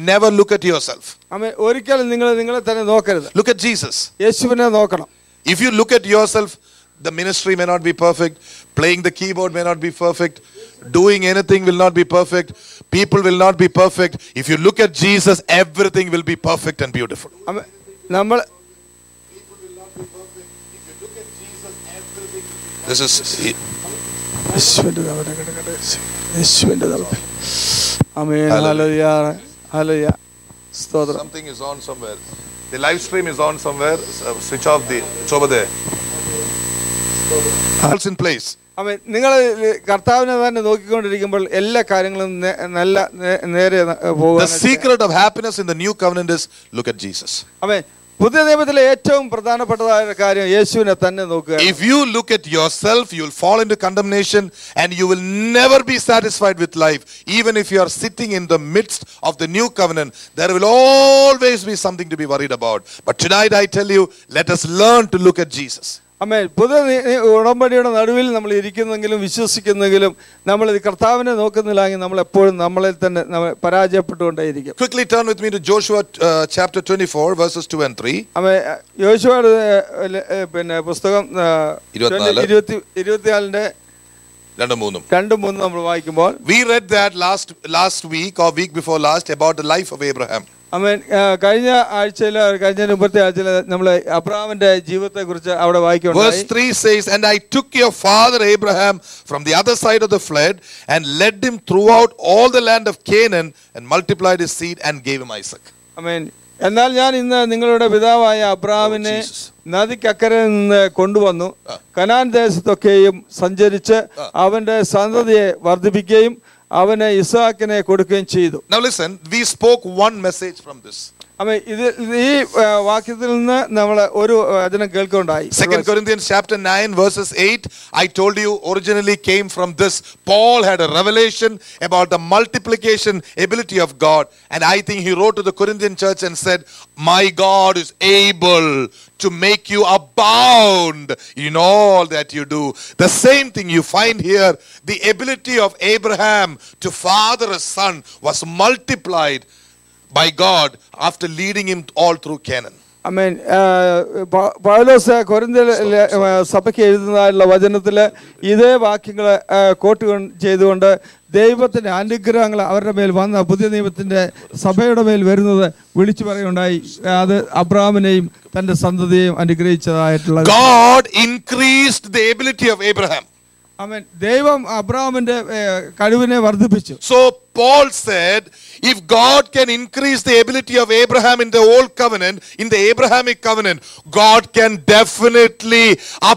never look at yourself. അമ്മ ഒരിക്കലും നിങ്ങൾ നിങ്ങളെ തന്നെ നോക്കരുത് Look at Jesus. യേശുവിനെ നോക്കണം If you look at yourself, the ministry may not be perfect, playing the keyboard may not be perfect, doing anything will not be perfect, people will not be perfect. If you look at Jesus, everything will be perfect and beautiful. അമ്മ നമ്മൾ This is യേശുവിന്റെ നാമത്തിൽ കിടക്കട്ടെ. യേശുവിന്റെ നാമത്തിൽ. ആമേൻ. Hallelujah. ഹല്ലേലൂയ. ഹല്ലേലൂയ. സ്തോത്രം something is on somewhere. The live stream is on somewhere. So switch off the. It's over there. Else in place. അമ്മ നിങ്ങൾ കർത്താവിനെ തന്നെ നോക്കിക്കൊണ്ടിരിക്കുമ്പോൾ എല്ലാ കാര്യങ്ങളും നേ- നല്ല നേ- നേരെ ന- The പോകുക secret of happiness in the new covenant is look at Jesus. അമ്മേ പുതിയ നിയമത്തിലെ ഏറ്റവും പ്രധാനപ്പെട്ടതായ കാര്യം യേശുവിനെ തന്നെ നോക്കുക If you look at yourself, you will fall into condemnation and you will never be satisfied with life. Even if you are sitting in the midst of the new covenant, there will always be something to be worried about. But tonight I tell you, let us learn to look at Jesus. അമ്മേ പുതിയ നി- നി- ഉടമ്പടിയുടെ നടുവിൽ നമ്മൾ ഇരിക്കുന്നെങ്കിലും വിശ്വസിക്കുന്നെങ്കിലും നമ്മൾ ഇത് കർത്താവിനെ നോക്കുന്നില്ലെങ്കിൽ നമ്മൾ എപ്പോഴും നമ്മളെ തന്നെ നമ്മൾ പരാജയപ്പെട്ടുകൊണ്ടേയിരിക്കും Quickly turn with me to Joshua uh, chapter 24, verses 2 and 3. അമ്മേ യോശുവയുടെ ഏ, ല- ഏ, പിന്നെ പുസ്തകം ആ, ഇരുപത്തിനാല്. ഇരുപത്തി ഇരുപത്തിനാലിന്റെ രണ്ടും മൂന്നും. രണ്ടും മൂന്നും നമ്മൾ വായിക്കുമ്പോൾ We read that last last week or week before last about the life of Abraham. അമ്മേൻ ആ, കഴിഞ്ഞ ആഴ്ചയിൽ കഴിഞ്ഞ മുമ്പത്തെ ആഴ്ചയിൽ നമ്മൾ അബ്രാമിന്റെ ജീവിതത്തെ കുറിച്ച് അവിടെ Verse വായിക്കുന്നുണ്ടായി 3 says, And I took your father Abraham from the other side of the flood and led him throughout all the land of Canaan and multiplied his seed and gave him Isaac. അമേൻ എന്നാൽ ഞാൻ ഇന്ന് നിങ്ങളുടെ പിതാവായ അബ്രാമിനെ Oh, Jesus. നദിക്കക്കരെ നിന്ന് കൊണ്ടുവന്നു ആ. Canaan ദേശത്തൊക്കെയും സഞ്ചരിച്ച് ആ. അവന്റെ സന്തതിയെ വർദ്ധിപ്പിക്കുകയും അവന് ഇസാക്കിനെ കൊടുക്കുകയും ചെയ്തു Now listen, we spoke one message from this. അമ്മ ഇത് ഇത് ഈ ആ, വാക്യത്തിൽ നിന്ന് നമ്മൾ ഒരു വചനം കേൾക്കുണ്ടായി Second Corinthians chapter 9 verses 8 I told you originally came from this Paul had a revelation about the multiplication ability of God and I think he wrote to the Corinthian church and said my God is able to make you abound in all that you do the same thing you find here the ability of Abraham to father a son was multiplied by God after leading him all through Canaan അമേൻ പൗലോസ് കൊരിന്ത സഭയ്ക്ക് എഴുതുന്നതായിട്ടുള്ള വചനത്തിൽ ഇതേ വാക്യങ്ങൾ coat കൊണ്ട് ചെയ്തുകൊണ്ട് ദൈവത്തിന്റെ അനുഗ്രഹങ്ങൾ അവരുടെ മേൽ വന്ന പുതിയ നിയമത്തിന്റെ സഭയുടെ മേൽ വരുന്നത് വിളിച്ചു പറയുണ്ടായി അത് അബ്രാമിനെയും തന്റെ സന്തതിയെയും അനുഗ്രഹിച്ചതായിട്ടുള്ള God increased the ability of Abraham. അമേൻ ദൈവം അബ്രാമിന്റെ ഏഹ്, കഴിവിനെ വർദ്ധിപ്പിച്ചു So Paul said, if God can increase the ability of Abraham in the old covenant, in the Abrahamic covenant, God can definitely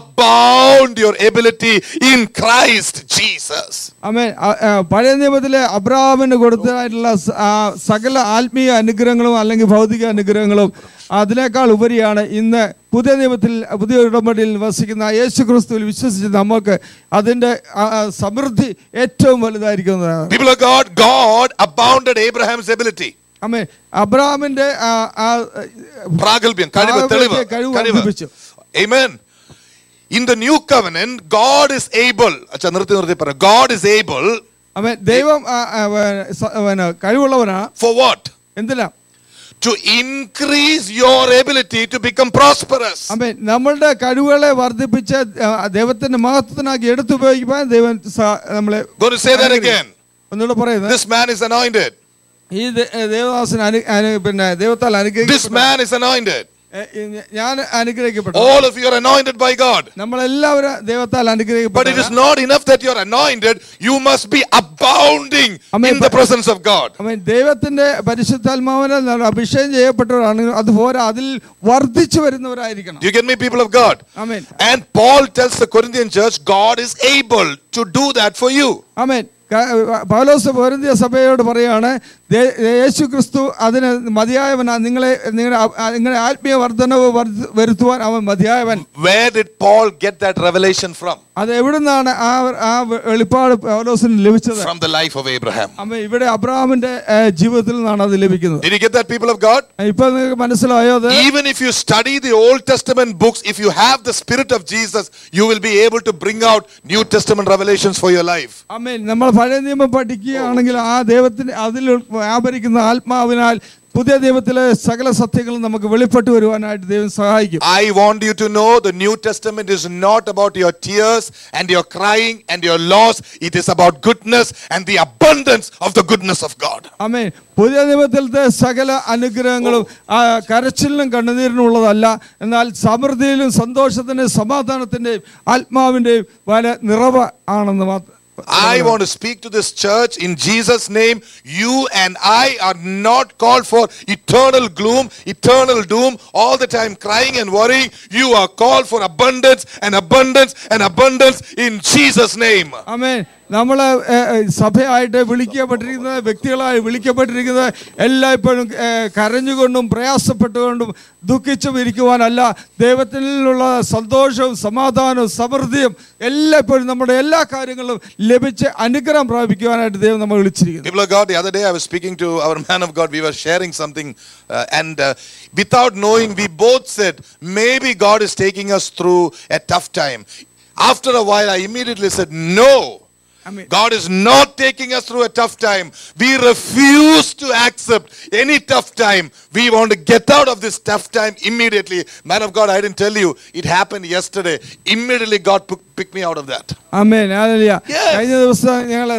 abound your ability in Christ Jesus. അമേൻ അ- ആ, പഴയ നിയമത്തിലെ അബ്രാമിന് കൊടുത്തതായിട്ടുള്ള സ- ആ സകല ആത്മീയ അനുഗ്രഹങ്ങളും അല്ലെങ്കിൽ ഭൗതിക അനുഗ്രഹങ്ങളും അതിനേക്കാൾ ഉപരിയാണ് ഇന്ന് പുതിയ നിയമത്തിൽ പുതിയ ഉടമ്പടിയിൽ വസിക്കുന്ന യേശു ക്രിസ്തുവിൽ വിശ്വസിച്ച് നമുക്ക് അതിൻ്റെ ആ, ആ, സമൃദ്ധി ഏറ്റവും വലുതായിരിക്കുന്നതാണ് People of God, God abounded Abraham's ability. അമ്മേ അബ്രാമിന്റെ ആ, ആ, പ്രാഗൽഭ്യം, കഴിവ്, പ്രാഗൽഭ്യത്തെ തെളിവ്, കഴിവ് കഴിവ്. വർദ്ധിപ്പിച്ചു Amen. In the new covenant, God is able. അച്ഛാ നിർത്തി നിർത്തി പറ God is able അമ്മേ ദൈവം ആ, ആ, വേ- സ- പിന്നെ കഴിവുള്ളവനാ for what? എന്തിനാ To increase your ability to become prosperous. അമ്മേ നമ്മളുടെ കഴിവുകളെ വർദ്ധിപ്പിച്ച് ആ, ദൈവത്തിന്റെ മഹത്വത്തിനാക്കി എടുത്തുപയോഗിക്കാൻ ദൈവം സ- നമ്മളെ Going to say that again. ഒന്നുകൂടെ പറയുന്നത് This man is anointed. ഈ ദേ- ദേവദാസൻ അനു- അനു- പിന്നെ ദൈവത്താൽ This അനുഗ്രഹിക്കപ്പെട്ട man is anointed. ഏ, ഈ ഞ- ഞാൻ അനുഗ്രഹിക്കപ്പെട്ടു All of you are anointed by God. നമ്മളെല്ലാവരും ദൈവത്താൽ But it is അനുഗ്രഹിക്കപ്പെട്ടു not enough that you are anointed. You must be abounding Amen. in the presence of God. അമ്മ ദൈവത്തിന്റെ പരിശുദ്ധാത്മാവിനെ നമ്മൾ അഭിഷേകം ചെയ്യപ്പെട്ടവരാണ് അതുപോലെ അതിൽ വർദ്ധിച്ചു വരുന്നവരായിരിക്കണം Do you get me, people of God? Amen And Paul tells the Corinthian church, God is able to do that for you. ആമേൻ ക- പൗലോസ് പോരിന്ത്യ സഭയോട് പറയാണ് ദേ- യേശു ക്രിസ്തു അതിന് മതിയായവനാ നിങ്ങളെ നിങ്ങളുടെ ആ- ആ- നിങ്ങളുടെ ആത്മീയ വർധനവ് വർദ്ധ- വരുത്തുവാൻ അവൻ മതിയായവൻ Where did Paul get that revelation from? അത് എവിടുന്നാണ് ആ ആ വെളിപ്പാട് പൗലോസിന് ലഭിച്ചത് From the life of Abraham. അമ്മ ഇവിടെ അബ്രഹാമിന്റെ ഏഹ്, ജീവിതത്തിൽ നിന്നാണ് അത് ലഭിക്കുന്നത് Did you get that, people of God? ഇപ്പൊ നിങ്ങൾക്ക് മനസ്സിലായോ അത് Even if you study the Old Testament books, if you have the Spirit of Jesus, you will be able to bring out New Testament revelations for your life. അമ്മേ നമ്മൾ പഴയ നിയമം പഠിക്കുകയാണെങ്കിൽ ആ ദൈവത്തിന് അതിൽ വ്യാപരിക്കുന്ന ആത്മാവിനാൽ പുതിയ ദൈവത്തിലെ സകല സത്യങ്ങളും നമുക്ക് വെളിപ്പെട്ടു വരുവാനായിട്ട് ദൈവം സഹായിക്കും I want you to know the New Testament is not about your tears and your crying and your loss. It is about goodness and the abundance of the goodness of God. അമേ പുതിയ നിയമത്തിലത്തെ സകല അനുഗ്രഹങ്ങളും ആ, കരച്ചിലിനും കണ്ണുനീരിനും ഉള്ളതല്ല എന്നാൽ സമൃദ്ധിയിലും സന്തോഷത്തിൻ്റെയും സമാധാനത്തിൻ്റെയും ആത്മാവിൻ്റെയും വല നിറവ് ആണെന്ന് മാത്രം I want to speak to this church in Jesus' name. You and I are not called for eternal gloom, eternal doom, all the time crying and worrying. You are called for abundance and abundance and abundance in Jesus' name. അമേ നമ്മൾ സഭയായിട്ട് വിളിക്കപ്പെട്ടിരിക്കുന്നത് വ്യക്തികളായി വിളിക്കപ്പെട്ടിരിക്കുന്നത് എല്ലായ്പ്പോഴും ഏ, കരഞ്ഞുകൊണ്ടും പ്രയാസപ്പെട്ടുകൊണ്ടും ദുഃഖിച്ചും ഇരിക്കുവാനല്ല ദൈവത്തിലുള്ള സന്തോഷവും സമാധാനവും സമൃദ്ധിയും എല്ലായ്പ്പോഴും നമ്മുടെ എല്ലാ കാര്യങ്ങളും ലഭിച്ച് അനുഗ്രഹം പ്രാപിക്കുവാനായിട്ട് ദൈവം നമ്മൾ വിളിച്ചിരിക്കുന്നു People of God, the other day I was speaking to our man of God. We were sharing something, uh, and uh, without knowing, we both said, maybe God is taking us through a tough time. After a while, I immediately said, no. Amen. God is not taking us through a tough time. We refuse to accept any tough time. We want to get out of this tough time immediately. Man of God, I didn't tell you. It happened yesterday. Immediately, God pu- picked me out of that. അമ്മേ ഞാനില്ല Yes. കഴിഞ്ഞ ദിവസം ഞങ്ങൾ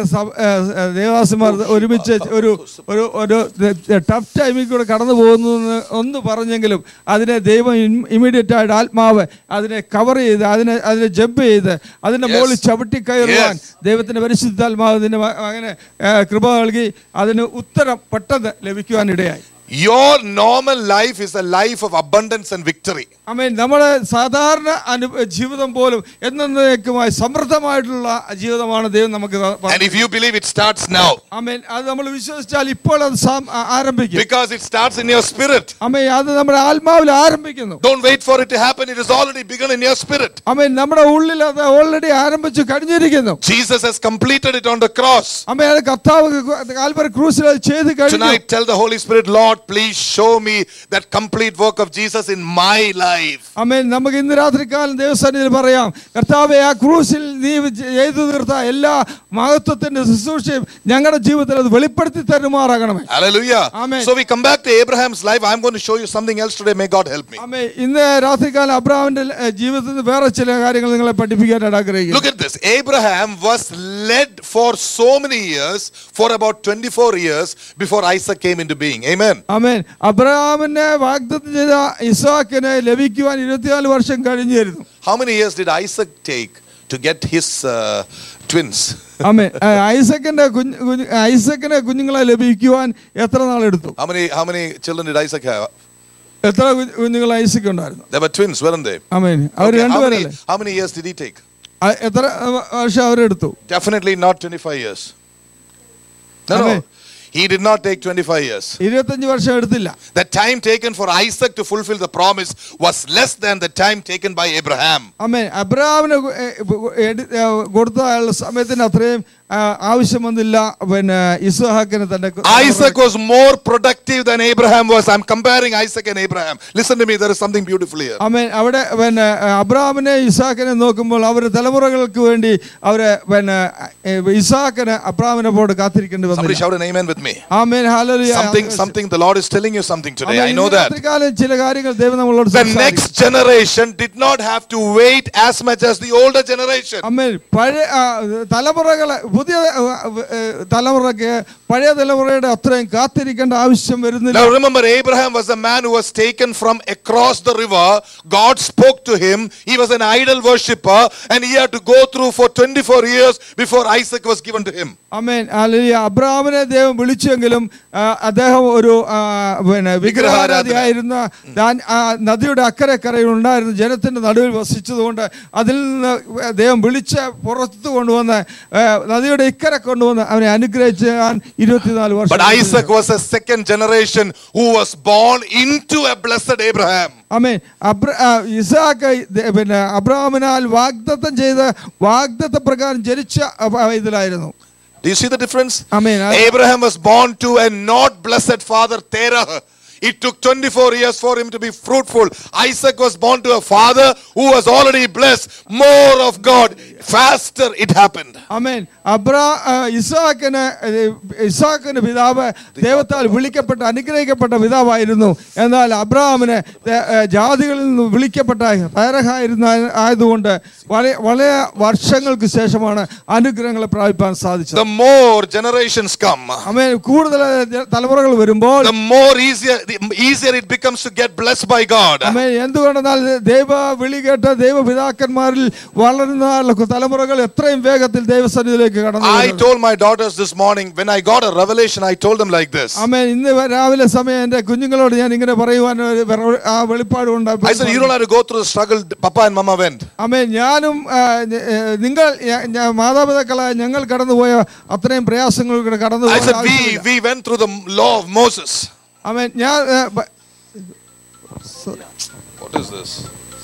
ദേവാസിമാർ ഒരുമിച്ച് ഒരു ഒരു ഒരു tough ടൈമിൽ കൂടെ കടന്നു പോകുന്നു എന്ന് ഒന്ന് പറഞ്ഞെങ്കിലും അതിനെ ദൈവം ഇമ്മീഡിയറ്റ് ആയിട്ട് ആത്മാവ് അതിനെ കവർ ചെയ്ത് അതിനെ അതിനെ ജമ്പ് ചെയ്ത് അതിന്റെ Yes. മുകളിൽ ചവിട്ടി കയറുവാൻ Yes. ദൈവത്തിന്റെ പരിശുദ്ധാത്മാവ് ഇതിന് മ- അങ്ങനെ ഏ, കൃപ നൽകി അതിന് ഉത്തരം പെട്ടെന്ന് ലഭിക്കുവാനിടയായി Your normal life is a life of abundance and victory. അമേൻ നമ്മുടെ സാധാരണ അനു ജീവിതം പോലും എന്നേക്കുമായി സമൃദ്ധമായിട്ടുള്ള ജീവിതമാണ് ദൈവം നമുക്ക് ത- And if you believe it starts now, അമേൻ അത് നമ്മൾ വിശ്വസിച്ചാൽ ഇപ്പോൾ അത് സാം- ആ- ആരംഭിക്കും because it starts in your spirit. അമേൻ അത് നമ്മുടെ ആത്മാവിൽ ആരംഭിക്കുന്നു Don't wait for it to happen, it has already begun in your spirit. അമേൻ നമ്മുടെ ഉള്ളിൽ അത് ഓൾറെഡി ആരംഭിച്ചു കഴിഞ്ഞിരിക്കുന്നു Jesus has completed it on the cross. അമേൻ അത് കർത്താവ് കാൽവരി ക്രൂസിൽ അത് ചെയ്ത് കഴിഞ്ഞു Tonight, tell the Holy Spirit, Lord, please show me that complete work of Jesus in my life. അമേൻ നമുക്ക് ഇന്ന് രാത്രികാലം ദൈവസന്നിധിയിൽ പറയാം കർത്താവെ ആ ക്രൂസിൽ നീ ചെയ്തു തീർത്ത എല്ലാ മഹത്വത്തിന്റെ ശുശ്രൂഷയും ഞങ്ങളുടെ ജീവിതത്തിൽ അത് വെളിപ്പെടുത്തി തരുമാറാകണമേ Hallelujah. Amen. So we come back to Abraham's life. I'm going to show you something else today. May God help me. അമ്മേ ഇന്ന് രാത്രികാലം അബ്രാമിന്റെ ഏ, ജീവിതത്തിൽ നിന്ന് വേറെ ചില കാര്യങ്ങൾ നിങ്ങളെ പഠിപ്പിക്കാനായിട്ട് ആഗ്രഹിക്കുന്നു Look at this. Abraham was led for so many years, for about 24 years, before Isaac came into being. Amen. അമേൻ അബ്രഹാമിനെ വാഗ്ദത്തം ചെയ്ത ഇസാക്കിനെ ലഭിക്കുവാൻ ഇരുപത്തിനാല് വർഷം കഴിഞ്ഞിരുന്നു How many years did Isaac take to get his uh, twins? അമേ ഐസക്കിന്റെ കുഞ്ഞ് കുഞ്ഞ് ഐസക്കിനെ കുഞ്ഞുങ്ങളെ ലഭിക്കുവാൻ എത്ര നാളെടുത്തു How many how many children did Isaac have? എത്ര കുഞ്ഞ് കുഞ്ഞുങ്ങൾ ഐസക്ക് ഉണ്ടായിരുന്നു There were twins, weren't they? Amen our Okay, how, many, രണ്ടുപേരല്ലേ how many years did he take? ആ, എത്ര വർഷം അവരെടുത്തു Definitely not 25 years. No, no. Amen. He did not take 25 years. ഇരുപത്തഞ്ച് വർഷം എടുത്തില്ല The time taken for Isaac to fulfill the promise was less than the time taken by Abraham. അമേൻ അബ്രഹാമിന് കൊ- ഏ, കൊ- എടി- ഏ, കൊടുത്ത അയാളുടെ സമയത്തിന് അത്രയും ആ, ആവശ്യം വന്നില്ല പിന്നെ ഇസ്ഹാക്കിന് തന്റെ കു- Isaac was more productive than Abraham was. I'm comparing Isaac and Abraham. Listen to me, there is something beautiful here. അമേൻ അവിടെ പിന്നെ അബ്രഹാമിനെ ഇസാക്കിനെ നോക്കുമ്പോൾ അവർ തലമുറകൾക്ക് വേണ്ടി അവര് പിന്നെ ഏ, ഇസാക്കിന് അബ്രഹാമിനെ പോട്ട് കാത്തിരിക്കേണ്ടി Somebody വന്നില്ല shout an amen with me. ആമേൻ ഹല്ലേലൂയ. Something, something, the Lord is telling you something today. ആമേൻ. I ഇന്ന് know that. രാത്രികാലം ചില കാര്യങ്ങൾ ദൈവം നമ്മളോട് The സംസാരിക്കും. next generation did not have to wait as much as the older generation. അമ്മേൻ പഴയ ആ, തലമുറകളെ പുതിയ ആ, ഏ, തലമുറയ്ക്ക് പഴയ തലമുറയുടെ അത്രയും കാത്തിരിക്കേണ്ട ആവശ്യം വരുന്നില്ല Now remember, Abraham was a man who was taken from across the river. God spoke to him. He was an idol worshipper, and he had to go through for 24 years before Isaac was given to him. അമേൻ അല്ലെങ്കിൽ അബ്രാമിനെ ദൈവം വിളിച്ചെങ്കിലും ആ, അദ്ദേഹം ഒരു ആ, പിന്നെ വിഗ്രഹാരാധിയായിരുന്ന താൻ ആ നദിയുടെ അക്കരെ കരയിൽ ഉണ്ടായിരുന്ന ജനത്തിന്റെ നടുവിൽ വസിച്ചതുകൊണ്ട് അതിൽ നിന്ന് ദൈവം വിളിച്ച് പുറത്തു കൊണ്ടുവന്ന് ആ, നദിയുടെ ഇക്കരെ കൊണ്ടുവന്ന് അവനെ അനുഗ്രഹിച്ച് ഞാൻ ഇരുപത്തിനാല് വർഷം But Isaac was a second generation who was born into a blessed Abraham. അമേൻ അബ്ര ആ, ഇസാക്ക് ദ- പിന്നെ അബ്രഹാമിനാൽ വാഗ്ദത്തം ചെയ്ത് വാഗ്ദത്ത പ്രകാരം ജനിച്ച അബ- ഇതിലായിരുന്നു Do you see the difference? Amen. Abraham was born to a not blessed father, Terah. It took 24 years for him to be fruitful. Isaac was born to a father who was already blessed. More of God. Faster it happened. അമേൻ അബ്രാ ആ, ഇസാക്കിന് ഏ, ഇസാക്കിന് പിതാവ് ദൈവത്താൽ വിളിക്കപ്പെട്ട അനുഗ്രഹിക്കപ്പെട്ട പിതാവായിരുന്നു എന്നാൽ അബ്രാഹാമിന് ദേ- ഏ, ജാതികളിൽ നിന്ന് വിളിക്കപ്പെട്ട തയ്യാറായിരുന്ന ആയതുകൊണ്ട് വളരെ വളരെ വർഷങ്ങൾക്ക് ശേഷമാണ് അനുഗ്രഹങ്ങളെ പ്രാപിപ്പാൻ സാധിച്ചത് The more generations come, അമേൻ കൂടുതൽ ജ- തലമുറകൾ വരുമ്പോൾ the more easier, the easier it becomes to get blessed by God. അമേൻ എന്തുകൊണ്ടെന്നാൽ ദൈവ വിളി കേട്ട ദൈവപിതാക്കന്മാരിൽ വളരുന്ന തലമുറകൾ എത്രയും വേഗത്തിൽ ദൈവസന്നിധിയിലേക്ക് കടന്നു I വരുന്നത്. told my daughters this morning, when I got a revelation, I told them like this. അമേൻ ഇന്ന് രാവിലെ സമയം എൻ്റെ കുഞ്ഞുങ്ങളോട് ഞാൻ ഇങ്ങനെ പറയുവാൻ ഒരു വെറ- ആ വെളിപ്പാടുണ്ട് I said, You don't have to go through the struggle Papa and Mama went. അമേൻ ഞാനും ആ, ഞ- ഏ, നിങ്ങൾ ഞ- ഞ- മാതാപിതാക്കളായ ഞങ്ങൾ കടന്നുപോയ അത്രയും പ്രയാസങ്ങൾ കടന്നു I പോകാൻ said, We, ആവശ്യമില്ല. we went through the law of Moses. അമേൻ ഞാൻ ഏ, ബ- What is this?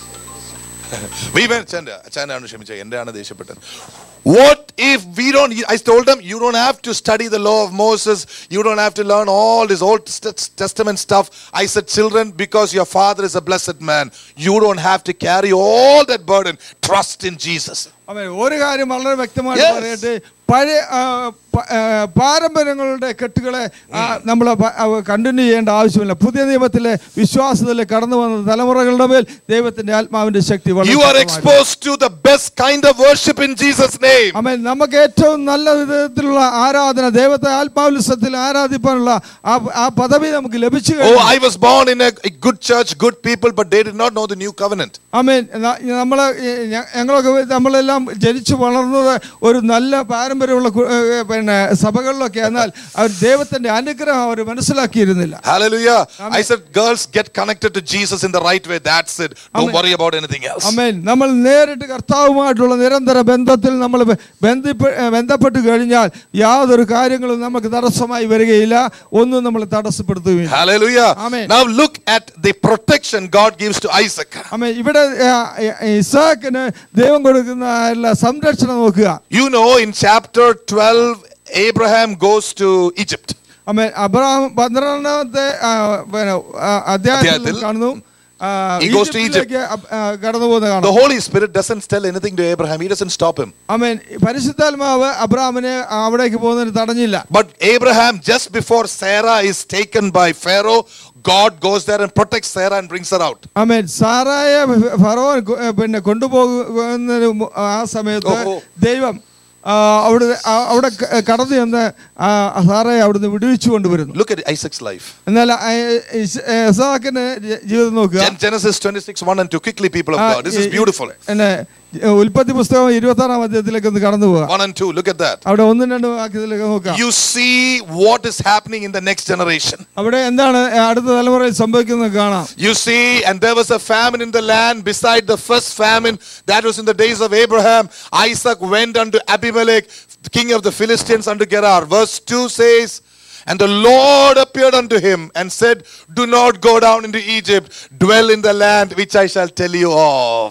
we went, Chanda, Chanda ആണ് ക്ഷമിച്ച എന്റെയാണ് ദേഷ്യപ്പെട്ടത് What if we don't, I told them, you don't have to study the law of Moses. You don't have to learn all this Old Test- Testament stuff. I said, children, because your father is a blessed man, you don't have to carry all that burden. Trust in Jesus. അമേൻ ഒരു കാര്യം വളരെ വ്യക്തമായിട്ട് Yes. പറയട്ടെ പഴയ ആ, പ- ആ, പാരമ്പര്യങ്ങളുടെ കെട്ടുകളെ നമ്മൾ കണ്ടിന്യൂ ചെയ്യേണ്ട ആവശ്യമില്ല പുതിയ നിയമത്തിലെ വിശ്വാസത്തിൽ കടന്നു വന്ന തലമുറകളുടെ മേൽ ദൈവത്തിന്റെ ആത്മാവിന്റെ ശക്തി വളരെ You are ശക്തമായിരുന്നു. exposed to the best kind of worship in Jesus' name. അമേൻ നമുക്ക് ഏറ്റവും നല്ല വിധത്തിലുള്ള ആരാധന ദൈവത്തെ ആത്മാവിൽ ആരാധിപ്പാനുള്ള ആ ആ പദവി നമുക്ക് ലഭിച്ചു Oh, കഴിഞ്ഞു I was born in a, a good church, good people, but they did not know the new covenant. അമേൻ നമ്മൾ ഞങ്ങളൊക്കെ നമ്മളെല്ലാം ജനിച്ചു വളർന്നത് ഒരു നല്ല പാരമ്പര്യമുള്ള കു- ഏ, ഏ, പിന്നെ സഭകളിലൊക്കെ എന്നാൽ അവർ ദൈവത്തിന്റെ അനുഗ്രഹം അവർ മനസ്സിലാക്കിയിരുന്നില്ല Hallelujah. I said, girls, get connected to Jesus in the right way. That's it. Don't Amen. worry about anything else. അമേൻ നമ്മൾ നേരിട്ട് കർത്താവുമായിട്ടുള്ള നിരന്തര ബന്ധത്തിൽ നമ്മൾ ബ- ബന്ധിപ്പെ- ഏ, ബന്ധപ്പെട്ട് കഴിഞ്ഞാൽ യാതൊരു കാര്യങ്ങളും നമുക്ക് തടസ്സമായി വരികയില്ല ഒന്നും നമ്മൾ തടസ്സപ്പെടുത്തുകയില്ല Hallelujah. Amen. Now look at the protection God gives to Isaac. അമേൻ ഇവിടെ ഏ, ഏ, ഇസാക്കിന് ദൈവം കൊടുക്കുന്ന എല്ലാ സംരക്ഷണം നോക്കുക You know, in chapter 12, Abraham goes to Egypt. അമേൻ അബ്രഹാം പന്ത്രണ്ടാമത്തെ ആ, പിന്നെ, ആ, അധ്യായത്തിൽ അധ്യായത്തിൽ കാണുന്നു ആ, He goes to ഈജിപ്തിലേക്ക് അബ്- ആ, കടന്നു പോകുന്ന The കാണാം Holy Spirit doesn't tell anything to Abraham, He doesn't stop him. അമേൻ പരിശുദ്ധാത്മാവ് അബ്രഹാമിനെ അവിടേക്ക് പോകുന്നതിന് തടഞ്ഞില്ല But Abraham, just before Sarah is taken by Pharaoh, God goes there and protects Sarah and brings her out. അമേൻ സാറായ ഫറോൻ കൊ- ഏ, പിന്നെ കൊണ്ടുപോകുന്നതിന് മു- ആ സമയത്ത് ഓഹോ. ദൈവം ആ, അവിടെ ആ, അവിടെ ക- കടന്നു ചെന്ന് ആ, സാറയെ അവിടുന്ന് വിടുവിച്ചു കൊണ്ടുവരുന്നു Look at Isaac's life. എന്നാൽ ആ, ഇസ്- ഏ, ഇസാക്കിന്റെ ജ- ജീവിതം നോക്കുക Gen- Genesis 26, 1 and 2. Quickly, people of ആ, God. This is ഈ- beautiful. എന്നെ ഉൽപ്പത്തി പുസ്തകം ഇരുപത്തി ആറാം അധ്യായത്തിലേക്ക് ഒന്ന് കടന്നു പോവുക 1 and 2. Look at that. അവിടെ ഒന്നും രണ്ടും വാക്യത്തിലേക്ക് നോക്കാം You see what is happening in the next generation. അവിടെ എന്താണ് അടുത്ത തലമുറയിൽ സംഭവിക്കുന്നത് കാണാം You see, and there was a famine in the land beside the first famine that was in the days of Abraham. Isaac went unto Abimelech, king of the Philistines, unto Gerar. Verse 2 says, And the Lord appeared unto him and said, Do not go down into Egypt, dwell in the land which I shall tell you of.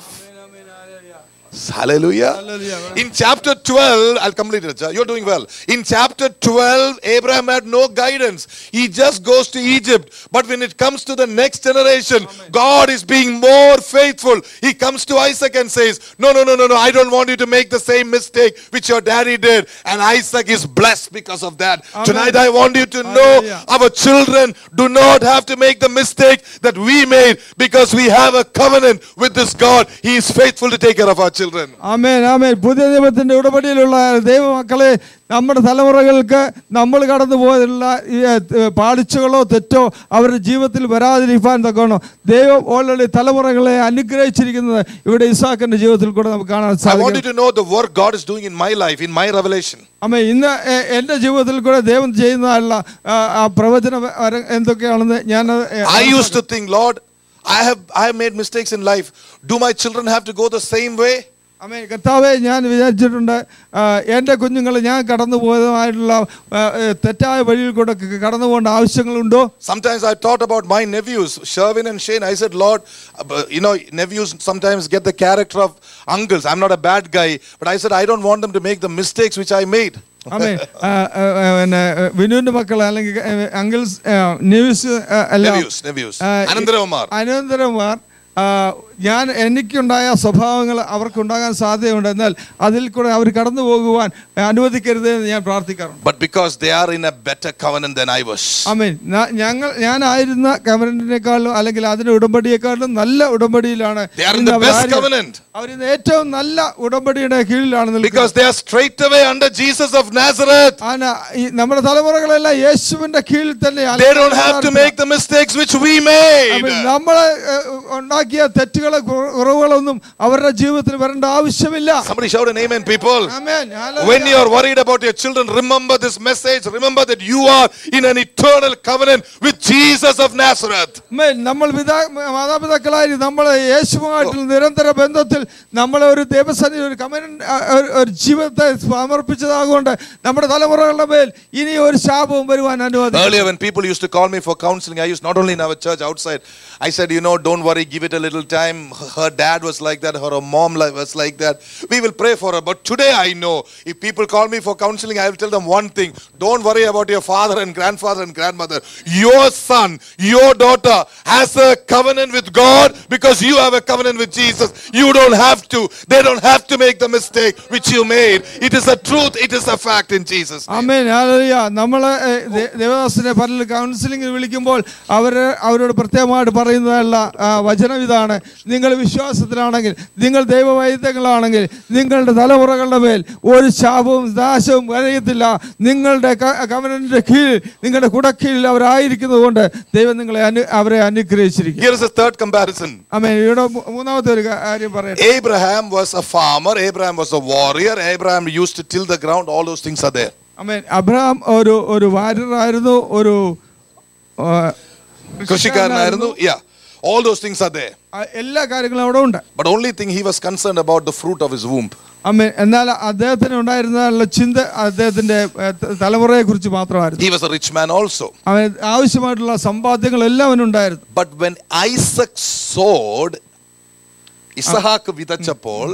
Hallelujah. Hallelujah. In chapter 12, I'll complete it. sir. You're doing well. In chapter 12, Abraham had no guidance. He just goes to Egypt. But when it comes to the next generation, God is being more faithful. He comes to Isaac and says, No, no, no, no, no. I don't want you to make the same mistake which your daddy did. And Isaac is blessed because of that. Amen. Tonight, I want you to know Hallelujah. our children do not have to make the mistake that we made because we have a covenant with this God. He is faithful to take care of our children. ആമേൻ ആമേൻ പുതിയ നിയമത്തിന്റെ ഉടപടിയിലുള്ള ദൈവമക്കളെ നമ്മുടെ തലമുറകൾക്ക് നമ്മൾ കടന്നു പോയതിലുള്ള ഈ, ഏ, പാളിച്ചകളോ തെറ്റോ അവരുടെ ജീവിതത്തിൽ വരാതിരിക്കാൻ തക്കോണം ദൈവം ഓൾറെഡി തലമുറകളെ അനുഗ്രഹിച്ചിരിക്കുന്നത് ഇവിടെ ഇസാക്കിന്റെ ജീവിതത്തിൽ കൂടെ നമുക്ക് കാണാൻ I want you സാധിക്കും to know the work God is doing in my life, in my revelation. അമ്മ ഇന്ന് എ- എൻ്റെ ജീവിതത്തിൽ കൂടെ ദൈവം ചെയ്യുന്നതല്ല ആ, ആ പ്രവചനം വര- എന്തൊക്കെയാണെന്ന് ഞാൻ I used to think, Lord, I have I have made mistakes in life. Do my children have to go the same way? അമ്മേ കർത്താവെ ഞാൻ വിചാരിച്ചിട്ടുണ്ട് ആ, എൻ്റെ കുഞ്ഞുങ്ങൾ ഞാൻ കടന്നു പോയതുമായിട്ടുള്ള ആ, ഏ, തെറ്റായ വഴിയിൽ കൂടെ ക- കടന്നു പോകേണ്ട ആവശ്യങ്ങളുണ്ടോ Sometimes I thought about my nephews, Sherwin and Shane. I said, Lord, uh, but, you know, nephews sometimes get the character of uncles. I'm not a bad guy, but I said, I don't want them to make the mistakes which I made. അമേ പിന്നെ വിനുവിന്റെ മക്കൾ അല്ലെങ്കിൽ uncles news എല്ലാം Nevius, Nevius. ആ, Anandaramar. അനന്തരമാർ ആ, ഞാൻ എനിക്കുണ്ടായ സ്വഭാവങ്ങൾ അവർക്കുണ്ടാകാൻ സാധ്യതയുണ്ട് എന്നാൽ അതിൽ കൂടെ അവർ കടന്നു പോകുവാൻ അനുവദിക്കരുത് എന്ന് ഞാൻ പ്രാർത്ഥിക്കാറുണ്ട് But because they are in a better covenant than I was. അമീൻ ഞങ്ങൾ ഞാനായിരുന്ന കവനന്റിനേക്കാളും അല്ലെങ്കിൽ അതിന്റെ ഉടമ്പടിയെക്കാളും നല്ല ഉടമ്പടിയിലാണ് They are in ഇന്ന് the best അവരാരും- covenant. അവരിന്ന് ഏറ്റവും നല്ല ഉടമ്പടിയുടെ കീഴിലാണ് നിൽക്കുന്നത് Because they are straight away under Jesus of Nazareth. ആന, ഈ നമ്മുടെ തലമുറകളെല്ലാം യേശുവിന്റെ കീഴിൽ തന്നെയാണ് They don't have to make the mistakes which we made. അമീൻ. നമ്മള് ഏഹ്, ഉണ്ടാക്കിയ തെറ്റുകളെ കുറ- കുറവുകളൊന്നും അവരുടെ ജീവിതത്തിൽ വരേണ്ട ആവശ്യമില്ല Somebody shout an amen, people. ആമേൻ. ഹല്ലേലൂയ. When you are worried about your children, remember this message. Remember that you are in an eternal covenant with Jesus of Nazareth. ആമേൻ. നമ്മൾ പിതാ മാതാപിതാക്കളായി നമ്മൾ യേശുവുമായിട്ടുള്ള നിരന്തര ബന്ധത്തിൽ നമ്മളെ ഒരു ദേവസേന ഒരു കമൻ ഒരു ജീവിതത്തെ സമർപ്പിച്ചതാകൊണ്ട് നമ്മുടെ തലമുറകളുടെ മേൽ ഇനി ഒരു ശാപവും വരുവാൻ അനുവാദം Earlier, when people used to call me for counseling, I used not only in our church outside. I said, you know, don't worry, give it a little time. Her dad was like that, her mom li- was like that. We will pray for her. But today, I know if people call me for counseling, I will tell them one thing: don't worry about your father and grandfather and grandmother. Your son, your daughter has a covenant with God because you have a covenant with Jesus. You don't have to. They don't have to make the mistake which you made. It is a truth. It is a fact in Jesus. അമ്മേൻ ഹല്ലേലൂയ നമ്മളെ ഏഹ്, ദേ- ദേവദാസിനെ പല counselling വിളിക്കുമ്പോൾ അവര് അവരോട് പ്രത്യേകമായിട്ട് പറയുന്നതല്ല ആ, വചനം ഇതാണ് നിങ്ങൾ വിശ്വാസത്തിലാണെങ്കിൽ നിങ്ങൾ ദൈവവൈദ്യങ്ങളാണെങ്കിൽ നിങ്ങളുടെ തലമുറകളുടെ മേൽ ഒരു ശാപവും നാശവും വരയത്തില്ല നിങ്ങളുടെ കവനന്റെ കീഴിൽ നിങ്ങളുടെ കുടക്കീഴിൽ അവരായിരിക്കുന്നത് കൊണ്ട് ദൈവം നിങ്ങളെ അനു- അവരെ അനുഗ്രഹിച്ചിരിക്കും Here is a third comparison. അമ്മേ ഇവിടെ മൂ- മൂന്നാമത്തെ ഒരു കാര്യം പറയട്ടെ Abraham was a farmer, Abraham was a warrior, Abraham used to till the ground, all those things are there. അമ്മേൻ അബ്രഹാം ഒരു ഒരു വാര്യറായിരുന്നു ഒരു ആ, കൃഷിക്കാരനായിരുന്നു yeah all those things are there ആ, എല്ലാ കാര്യങ്ങളും അവിടെ ഉണ്ട് but only thing he was concerned about the fruit of his womb അമ്മ എന്നാൽ അദ്ദേഹത്തിന് ഉണ്ടായിരുന്ന ചിന്ത അദ്ദേഹത്തിന്റെ തലമുറയെ കുറിച്ച് മാത്രമായിരുന്നു he was a rich man also അവന് ആവശ്യമായിട്ടുള്ള സമ്പാദ്യങ്ങളെല്ലാം അവനുണ്ടായിരുന്നു but when isaac sowed Izahaak വിതച്ചപ്പോൾ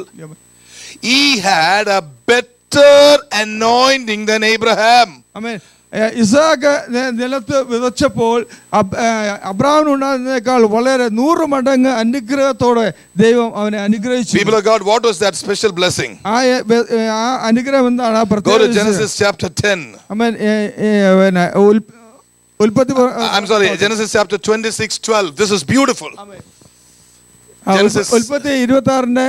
he had a better anointing than abraham അമ്മ ഇസാക്ക് നെ- നിലത്ത് വിതച്ചപ്പോൾ അബ്- ഏ, അബ്രാമിനുണ്ടായിരുന്നേക്കാൾ വളരെ നൂറ് മടങ്ങ് അനുഗ്രഹത്തോടെ ദൈവം അവനെ അനുഗ്രഹിച്ചു people of god what was that special blessing ആ ഏ, ബെ- ഏ, ആ അനുഗ്രഹം എന്താണ് ആ go to പ്രത്യേക genesis chapter 10 അമ്മൻ പിന്നെ ഉൽ- ഉൽപ്പത്തി പ- i'm sorry genesis chapter 26 12 this is beautiful ആ, Genesis. ഉൽപ്പത്തി ഇരുപത്തി ആറിന്റെ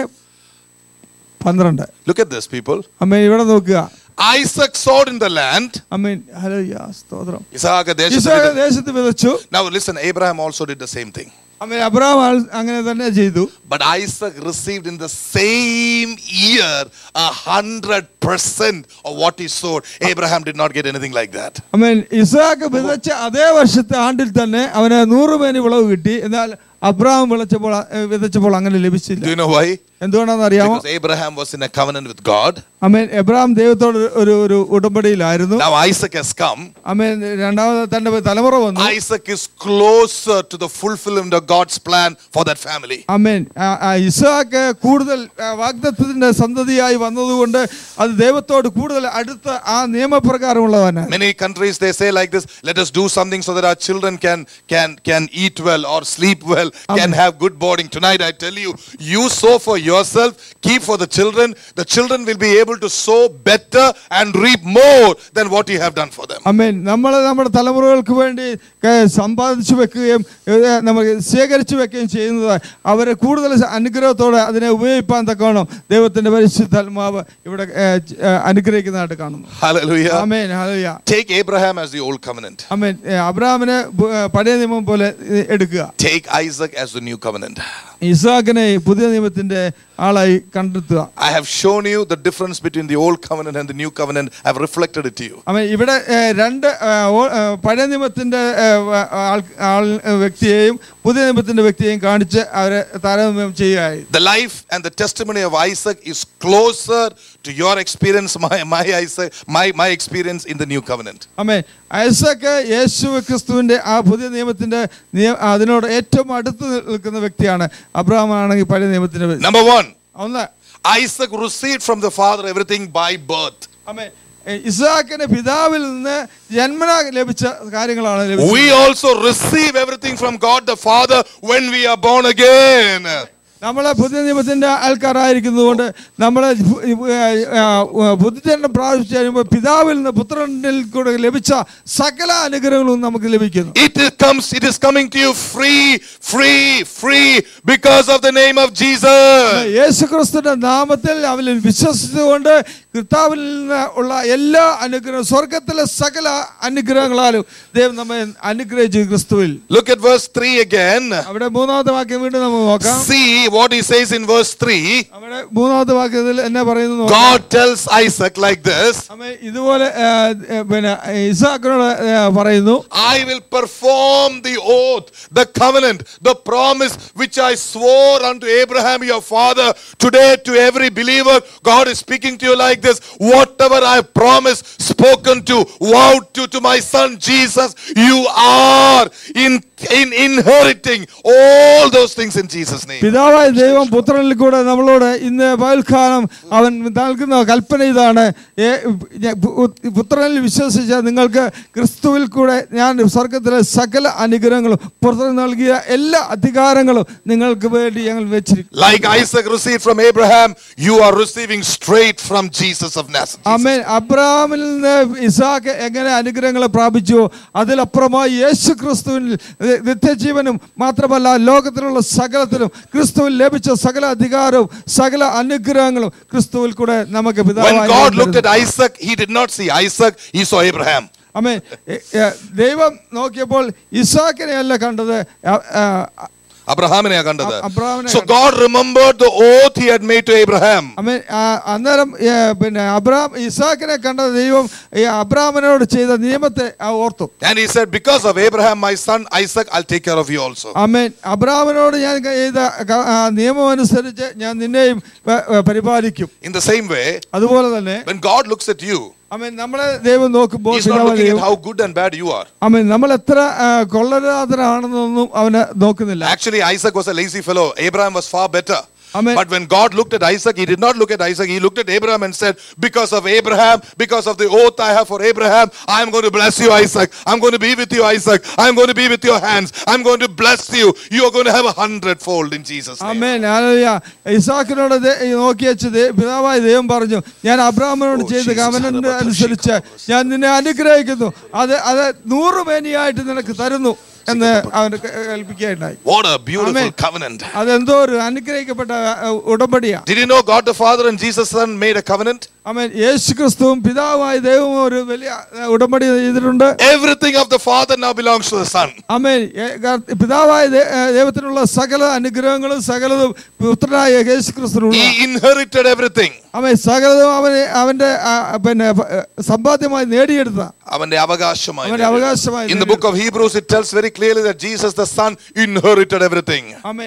പന്ത്രണ്ട് look at this people അമ്മ ഇവിടെ നോക്കുക isaac sowed in the land അമ്മീൻ ഹലോ യാ സ്തോത്രം ഇസഹാക്ക് ദേശത്ത് ഇസ്രായേൽ വിത- ദേശത്ത് വിതച്ചു now listen abraham also did the same thing അമ്മ അബ്രഹാം ആൾ- അങ്ങനെ തന്നെ ചെയ്തു but isaac received in the same year a hundred percent of what he sowed abraham did not get anything like that അമ്മേൻ Isaac വിതച്ച അതേ വർഷത്തെ ആണ്ടിൽ തന്നെ അവന് നൂറ് മേനി വിളവ് കിട്ടി എന്നാൽ അബ്രഹാം വിളച്ചപ്പോൾ ഏ, വിതച്ചപ്പോൾ അങ്ങനെ ലഭിച്ചില്ല do you know why എന്തുകൊണ്ടാണെന്ന് അറിയാമോ because abraham was in a covenant with god അമ്മേൻ എബ്രഹാം ദൈവത്തോട് ഒരു ഒരു ഉടമ്പടിയിലായിരുന്നു now isaac has come അമ്മേൻ രണ്ടാമത് തന്റെ തലമുറ വന്നു isaac is closer to the fulfillment of god's plan for that family അമ്മേൻ ആ- ആ ഇസാക്ക് കൂടുതൽ ആ, വാഗ്ദത്തത്തിന്റെ സന്തതിയായി വന്നതുകൊണ്ട് അത് ദൈവത്തോട് കൂടുതൽ അടുത്ത ആ നിയമപ്രകാരമുള്ളവനാണ് many countries they say like this let us do something so that our children can can can eat well or sleep well can have good boarding tonight i tell you you sow for yourself keep for the children the children will be able to sow better and reap more than what you have done for them അമ്മേൻ നമ്മൾ നമ്മുടെ തലമുറകൾക്ക് വേണ്ടി ക- സമ്പാദിച്ചു വെക്കുകയും ഏ, നമ്മൾ ശേഖരിച്ചു വെക്കുകയും ചെയ്യുന്നത് അവരെ കൂടുതൽ അനുഗ്രഹത്തോടെ അതിനെ ഉപയോഗിപ്പാൻ തക്കവണ്ണം ദൈവത്തിന്റെ പരിശുദ്ധാത്മാവ് ഇവിടെ ഏ, ച- ഏ, അനുഗ്രഹിക്കുന്നതായിട്ട് കാണുന്നു hallelujah അമേൻ ഹല്ലേലൂയ take abraham as the old covenant അമേൻ ഏ, അബ്രഹാമിനെ ബു- ഏ, പഴയ നിയമം പോലെ ഏ, എടുക്കുക take isaac as the new covenant ഇസാഖിനെ പുതിയ നിയമത്തിന്റെ ആളായി കണ്ടെത്തുക i have shown you the difference between the old covenant and the new covenant i've reflected it to you അവൻ ഇവിടെ ഏ, രണ്ട് ഏ, ഓ- ഏ, പഴയ നിയമത്തിന്റെ ഏ, വ- ആൾ ആൾ ഏ, വ്യക്തിയെയും പുതിയ നിയമത്തിന്റെ വ്യക്തിയെയും കാണിച്ച് അവരെ താരതമ്യം ചെയ്യുകയായി the life and the testimony of isaac is closer to your experience my my isaac my my experience in the new covenant അമ്മേ ഐസക്ക് യേശു ക്രിസ്തുവിന്റെ ആ പുതിയ നിയമത്തിന്റെ നിയ- അതിനോട് ഏറ്റവും അടുത്ത് നിൽക്കുന്ന വ്യക്തിയാണ് അബ്രഹാം ആണെങ്കിൽ പഴയ നിയമത്തിന്റെ വ്യക്തി. number 1 ഒന്ന് isaac received from the father everything by birth അമ്മേ എ, ഇസ്ഹാക്കിന് പിതാവിൽ നിന്ന് ജന്മന ലഭിച്ച കാര്യങ്ങളാണ് ലഭിച്ചത് We also receive everything from God the Father when we are born again. നമ്മളെ പുതിയ നിയമത്തിന്റെ ആൾക്കാരായിരിക്കുന്നതുകൊണ്ട് നമ്മളെ ഭു- ഏ, ആ, ബുദ്ധിജനം പ്രാപിച്ചു കഴിയുമ്പോൾ പിതാവിൽ നിന്ന് പുത്രനിൽ കൂടെ ലഭിച്ച സകല അനുഗ്രഹങ്ങളും നമുക്ക് ലഭിക്കുന്നു It is comes, it is coming to you free, free, free because of the name of Jesus. യേശുക്രിസ്തുവിന്റെ നാമത്തിൽ അവനിൽ വിശ്വസിച്ചുകൊണ്ട് കർത്താവിൽ നിന്ന് ഉള്ള എല്ലാ അനുഗ്രഹം സ്വർഗത്തിലെ സകല അനുഗ്രഹങ്ങളാലും ദൈവം നമ്മെ അനുഗ്രഹിച്ചു ക്രിസ്തുവിൽ Look at verse 3 again. അവിടെ മൂന്നാമത്തെ വാക്യം വീണ്ടും നമുക്ക് നോക്കാം See what he says in verse 3. അവിടെ മൂന്നാമത്തെ വാക്യത്തിൽ എന്നെ പറയുന്നു നോക്കാം. God tells Isaac like this അമ്മ ഇതുപോലെ ആ, ഏ, പിന്നെ ഇസാക്കിനോട് ഏ, പറയുന്നു I will perform the oath, the covenant, the promise which I swore unto Abraham your father. Today, to every believer, God is speaking to you like this. Whatever I have promised, spoken to, vowed to, to my son Jesus, you are in, in inheriting all those things in Jesus' name. പിതാവായ ദൈവം പുത്രനിൽ കൂടെ നമ്മളോട് ഇന്ന് പകൽക്കാലം അവൻ നൽകുന്ന കൽപ്പന ഇതാണ് ഏ, ഞ- പു- പുത്രനിൽ വിശ്വസിച്ച നിങ്ങൾക്ക് ക്രിസ്തുവിൽ കൂടെ ഞാൻ സ്വർഗത്തിലെ സകല അനുഗ്രഹങ്ങളും പുത്രൻ നൽകിയ എല്ലാ അധികാരങ്ങളും നിങ്ങൾക്ക് വേണ്ടി ഞങ്ങൾ വെച്ചിരിക്കും Like Isaac received from Abraham, you are receiving straight from Jesus of Nazareth. അമ്മേൻ അബ്രഹാമിൽ നിന്ന് ഇസാക്ക് എങ്ങനെ അനുഗ്രഹങ്ങൾ പ്രാപിച്ചു അതിലപ്പുറമായി യേശു ക്രിസ്തുവിൽ നിത്യജീവനും മാത്രമല്ല ലോകത്തിലുള്ള സകലത്തിലും ക്രിസ്തുവിൽ ലഭിച്ച സകല അധികാരവും സകല അനുഗ്രഹങ്ങളും ക്രിസ്തുവിൽ കൂടെ നമുക്ക് When പിതാവായ God ദൈവം looked at തരുന്നു. Isaac, he did not see Isaac, he saw Abraham. അമ്മേ എ- എ- ദൈവം നോക്കിയപ്പോൾ ഇസാക്കിനെ അല്ല കണ്ടത് അ- ആ, അബ്രഹാമിനെ കണ്ടത് അ- അബ്രഹാമിനെ So God remembered the oath he had made to Abraham. അമ്മേ ആ, അന്നേരം ഏ, പിന്നെ അബ്രഹാം ഇസാക്കിനെ കണ്ട ദൈവം ഈ അബ്രഹാമിനോട് ചെയ്ത നിയമത്തെ ആ ഓർത്തു And he said, Because of Abraham, my son Isaac, I'll take care of you also. അമ്മേൻ അബ്രഹാമിനോട് ഞാൻ ചെയ്ത ക- ആ നിയമം അനുസരിച്ച് ഞാൻ നിന്നെയും പ- പ- പരിപാലിക്കും In the same way, അതുപോലെ തന്നെ when God looks at you, അമ്മേൻ നമ്മളെ ദൈവം നോക്കുമ്പോൾ he's not പിതാവായ looking at ദൈവം how good and bad you are. അമ്മേൻ നമ്മൾ എത്ര ആ, കൊള്ളരാതരാണെന്നൊന്നും അവന് നോക്കുന്നില്ല Actually, Isaac was a lazy fellow. Abraham was far better. Amen. But when God looked at Isaac, he did not look at Isaac. He looked at Abraham and said, Because of Abraham, because of the oath I have for Abraham, I'm going to bless you, Isaac. I'm going to be with you, Isaac. I'm going to be with your hands. I'm going to bless you. You are going to have a hundredfold in Jesus' name. അമ്മേൻ ഹല്ലേലൂയ. ഇസാക്കിനോട് ദേ- നോക്കി വെച്ച് ദേ- പിതാവായ ദൈവം പറഞ്ഞു ഞാൻ അബ്രാഹ്മനോട് Oh, ചെയ്ത Jesus, കവനന്റ് Hallelujah. അനുസരിച്ച് ഞാൻ നിന്നെ അനുഗ്രഹിക്കുന്നു അത് അത് നൂറ് മേനിയായിട്ട് നിനക്ക് തരുന്നു എന്ന് അവന് ക- കൽപ്പിക്കുകയുണ്ടായി What a beautiful Amen. covenant. അതെന്തോ ഒരു അനുഗ്രഹിക്കപ്പെട്ട ആ, ഉടമ്പടിയാണ് Did you know God the Father and Jesus the Son made a covenant? അമ്മൻ യേശു ക്രിസ്തുവും പിതാവായ ദൈവവും ഒരു വലിയ ആ, ഉടമ്പടി ചെയ്തിട്ടുണ്ട് Everything of the Father now belongs to the Son. അമ്മേൻ പിതാവായ ദൈ- ആ, ദൈവത്തിനുള്ള സകല അനുഗ്രഹങ്ങളും സകലതും പുത്രനായ യേശു ക്രിസ്തുവിനുള്ള He inherited everything. അവൻ സകലതും അവന് അവന്റെ ആ, പിന്നെ ആ, സമ്പാദ്യമായി നേടിയെടുത്ത അവന്റെ അവകാശമായി അവന്റെ അവകാശമായി In the book of Hebrews, it tells very clearly that Jesus the Son inherited everything. അമ്മേൻ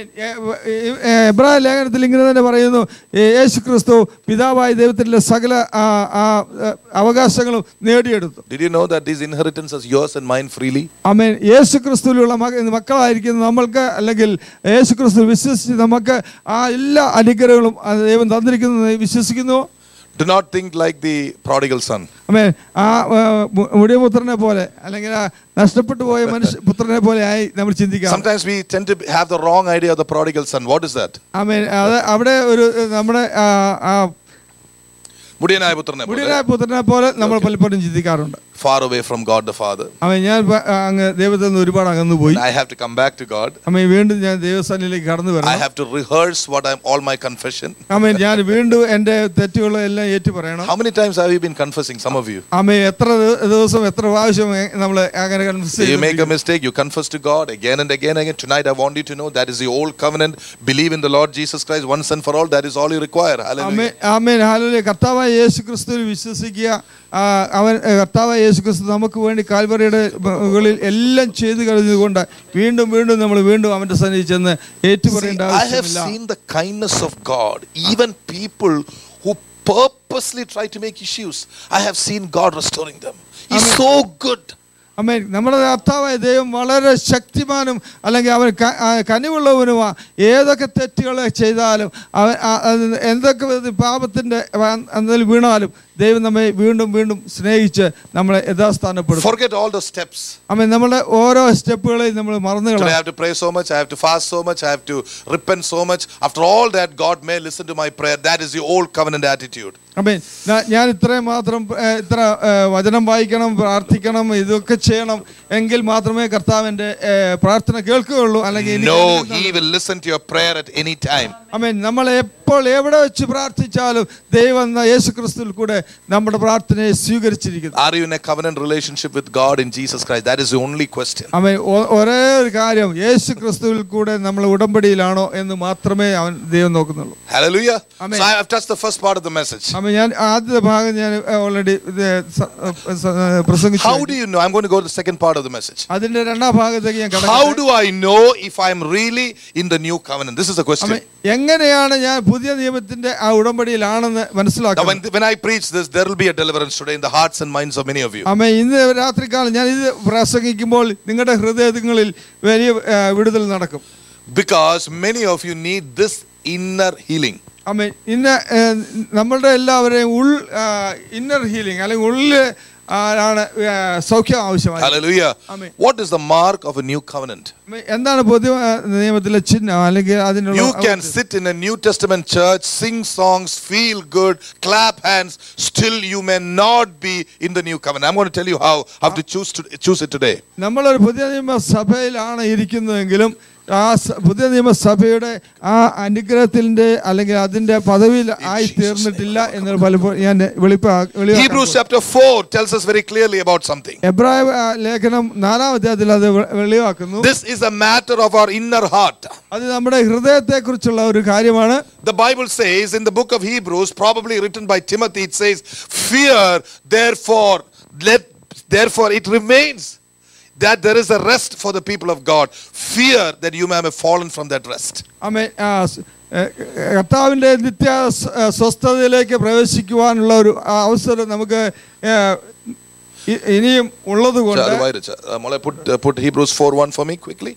എബ്രാഹിം ലേഖനത്തിൽ ഇങ്ങനെ തന്നെ പറയുന്നു ഏ, യേശു ക്രിസ്തു പിതാവായ ദൈവത്തിന്റെ സകല ആ, ആ, ആ, അവകാശങ്ങളും നേടിയെടുത്തു Did you know that these inheritances yours and mine freely? അമ്മേൻ യേശു ക്രിസ്തുവിലുള്ള മക- മക്കളായിരിക്കുന്ന നമ്മൾക്ക് അല്ലെങ്കിൽ യേശു ക്രിസ്തു വിശ്വസിച്ച് നമുക്ക് ആ എല്ലാ അനുഗ്രഹങ്ങളും ആ ദൈവം തന്നിരിക്കുന്നത് വിശ്വസിക്കുന്നു Do not think like the prodigal son. അമ്മേ ആ ആ, മു- മുടിയപുത്രനെ പോലെ അല്ലെങ്കിൽ ആ നഷ്ടപ്പെട്ടു പോയ മനുഷ്യ പുത്രനെ പോലെ ആയി നമ്മൾ ചിന്തിക്കാം Sometimes we tend to have the wrong idea of the prodigal son. What is that? ആമേൻ അത് അവിടെ ഒരു നമ്മുടെ ആ, ആ മുടിയനായ പുത്രനെ പോലെ, മുടിയനായ പുത്രനെ പോലെ നമ്മൾ പലപ്പോഴും ചിന്തിക്കാറുണ്ട് far away from God the Father. അവൻ ഞാൻ പ- അങ്ങ് ദൈവത്തിൽ നിന്ന് ഒരുപാട് അകന്നു പോയി I have to come back to God. അമ്മ വീണ്ടും ഞാൻ ദൈവസ്ഥാനിലേക്ക് കടന്നു I വരണം have to rehearse what I'm all my confession. അമ്മ ഞാൻ വീണ്ടും എൻ്റെ തെറ്റുകളെല്ലാം ഏറ്റു പറയണം How many times have you been confessing? Some of you. അമ്മ എത്ര ദി- ദിവസം എത്ര പ്രാവശ്യം നമ്മൾ അങ്ങനെ confuse You make a mistake, you confess to God again and again and again. Tonight, I want you to know that is the old covenant. Believe in the Lord Jesus Christ once and for all. That is all you require. Hallelujah. അമ്മേ ആമേൻ ഹാലൂയ കർത്താവായ യേശു ക്രിസ്തുവിൽ വിശ്വസിക്കുക ആ, അവൻ ഏ, കർത്താവായ യേശു ക്രിസ്തു നമുക്ക് വേണ്ടി കാൽവറിയുടെ മുകളിൽ എല്ലാം ചെയ്തു കഴിഞ്ഞതുകൊണ്ട് വീണ്ടും വീണ്ടും നമ്മൾ വീണ്ടും അവന്റെ സന്നിധി ചെന്ന് ഏറ്റുപറയേണ്ട See, I have ആവശ്യമില്ല seen the kindness of God. Even people who purposely try to make issues, I have seen God restoring them. He's Amen. so good. അമ്മേ നമ്മുടെ കർത്താവായ ദൈവം വളരെ ശക്തിമാനും അല്ലെങ്കിൽ അവൻ ക- ആ, കനിവുള്ളവനുമാ ഏതൊക്കെ തെറ്റുകൾ ചെയ്താലും അവൻ ആ- അത് എന്തൊക്കെ വിധത്തിൽ പാപത്തിൻ്റെ അതിൽ വീണാലും ദൈവം നമ്മെ വീണ്ടും വീണ്ടും സ്നേഹിച്ച് നമ്മളെ യഥാസ്ഥാനപ്പെടുത്തും Forget all the steps. അമ്മേ നമ്മുടെ ഓരോ സ്റ്റെപ്പുകളെയും നമ്മൾ മറന്നു Today I കളയാം have to pray so much, I have to fast so much, I have to repent so much. After all that, God may listen to my prayer. That is the old covenant attitude. അമ്മേ ഞാ- ഞാൻ ഇത്രയും മാത്രം ഏ, ഇത്ര ഏ, വചനം വായിക്കണം പ്രാർത്ഥിക്കണം ഇതൊക്കെ ചെയ്യണം എങ്കിൽ മാത്രമേ കർത്താവിൻ്റെ ഏ, പ്രാർത്ഥന കേൾക്കുകയുള്ളൂ അല്ലെങ്കിൽ എനിക്ക് No, അതിനൊന്നും- He will listen to your prayer at any time. അമ്മേ നമ്മൾ എപ്പോൾ എവിടെ വെച്ച് പ്രാർത്ഥിച്ചാലും ദൈവം എന്ന യേശു ക്രിസ്തുവിൽ കൂടെ നമ്മുടെ പ്രാർത്ഥനയെ സ്വീകരിച്ചിരിക്കുന്നു Are you in a covenant relationship with God in Jesus Christ? That is the only question. Amen ഒ- ഒരേ ഒരു കാര്യം യേശു ക്രിസ്തുവിൽ കൂടെ നമ്മൾ ഉടമ്പടിയിലാണോ എന്ന് മാത്രമേ അവൻ ദൈവം നോക്കുന്നുള്ളൂ Hallelujah. Amen. So I have touched the first part of the message. അമ്മ ഞാൻ ആദ്യത്തെ ഭാഗം ഞാൻ ഓൾറെഡി പ്രസംഗിച്ചു How do you know? I'm going to go to the second part of the message. അതിന്റെ രണ്ടാം ഭാഗത്തേക്ക് ഞാൻ How കടക്കാം do I know if I'm really in the new covenant? This is the അമ്മ question. എങ്ങനെയാണ് ഞാൻ പുതിയ നിയമത്തിന്റെ ആ ഉടമ്പടിയിലാണെന്ന് Now, when, മനസ്സിലാക്കുന്നത് when I preach this, there will be a deliverance today in the hearts and minds of many of you. അമ്മ ഇന്ന് രാത്രികാലം ഞാൻ ഇത് പ്രസംഗിക്കുമ്പോൾ നിങ്ങളുടെ ഹൃദയങ്ങളിൽ വലിയ ആ, വിടുതൽ നടക്കും Because many of you need this inner healing. അമ്മ ഇന്ന് ഏ, നമ്മളുടെ എല്ലാവരെയും ഉൾ ഇന്നർ ഹീലിംഗ് അല്ലെങ്കിൽ ഉള്ളിൽ ആ, ആണ് ആ, സൗഖ്യം ആവശ്യമായി Hallelujah. Amen. What is the mark of a new covenant? അമ്മ, എന്താണ് പുതിയ ആ, നിയമത്തിലെ ചിഹ്നം അല്ലെങ്കിൽ അതിനുള്ള You can sit in a New Testament church, sing songs, feel good, clap hands, still you may not be in the new covenant. I'm going to tell you how, how to choose to choose it today. നമ്മളൊരു പുതിയ നിയമസഭയിലാണ് ഇരിക്കുന്നതെങ്കിലും ആ സ- പുതിയ നിയമസഭയുടെ ആ അനുഗ്രഹത്തിന്റെ അല്ലെങ്കിൽ അതിന്റെ പദവിയിൽ ആയി തീർന്നിട്ടില്ല എന്ന് പലപ്പോഴും ഞാൻ വെളിപ്പാ വെളിവാക്കാൻ Hebrews chapter 4 tells us very clearly about something. എബ്രായ ആ, ലേഖനം നാലാം അധ്യായത്തിൽ അത് വെ- വെളിവാക്കുന്നു This is a matter of our inner heart. അത് നമ്മുടെ ഹൃദയത്തെക്കുറിച്ചുള്ള ഒരു കാര്യമാണ് The Bible says in the book of Hebrews, probably written by Timothy, it says, Fear, therefore, let therefore it remains that there is a rest for the people of God. Fear that you may have fallen from that rest. അമ്മേ ആ, സ്- ഏ, കർത്താവിന്റെ നിത്യ സ്- ഏ, സ്വസ്ഥതയിലേക്ക് പ്രവേശിക്കുവാനുള്ള ഒരു ആ അവസരം നമുക്ക് ഏ, ഇ- ഇനിയും ഉള്ളതുകൊണ്ട് Chal, why, Chal? Uh, Mola, put, uh, put Hebrews 4 1 for me quickly.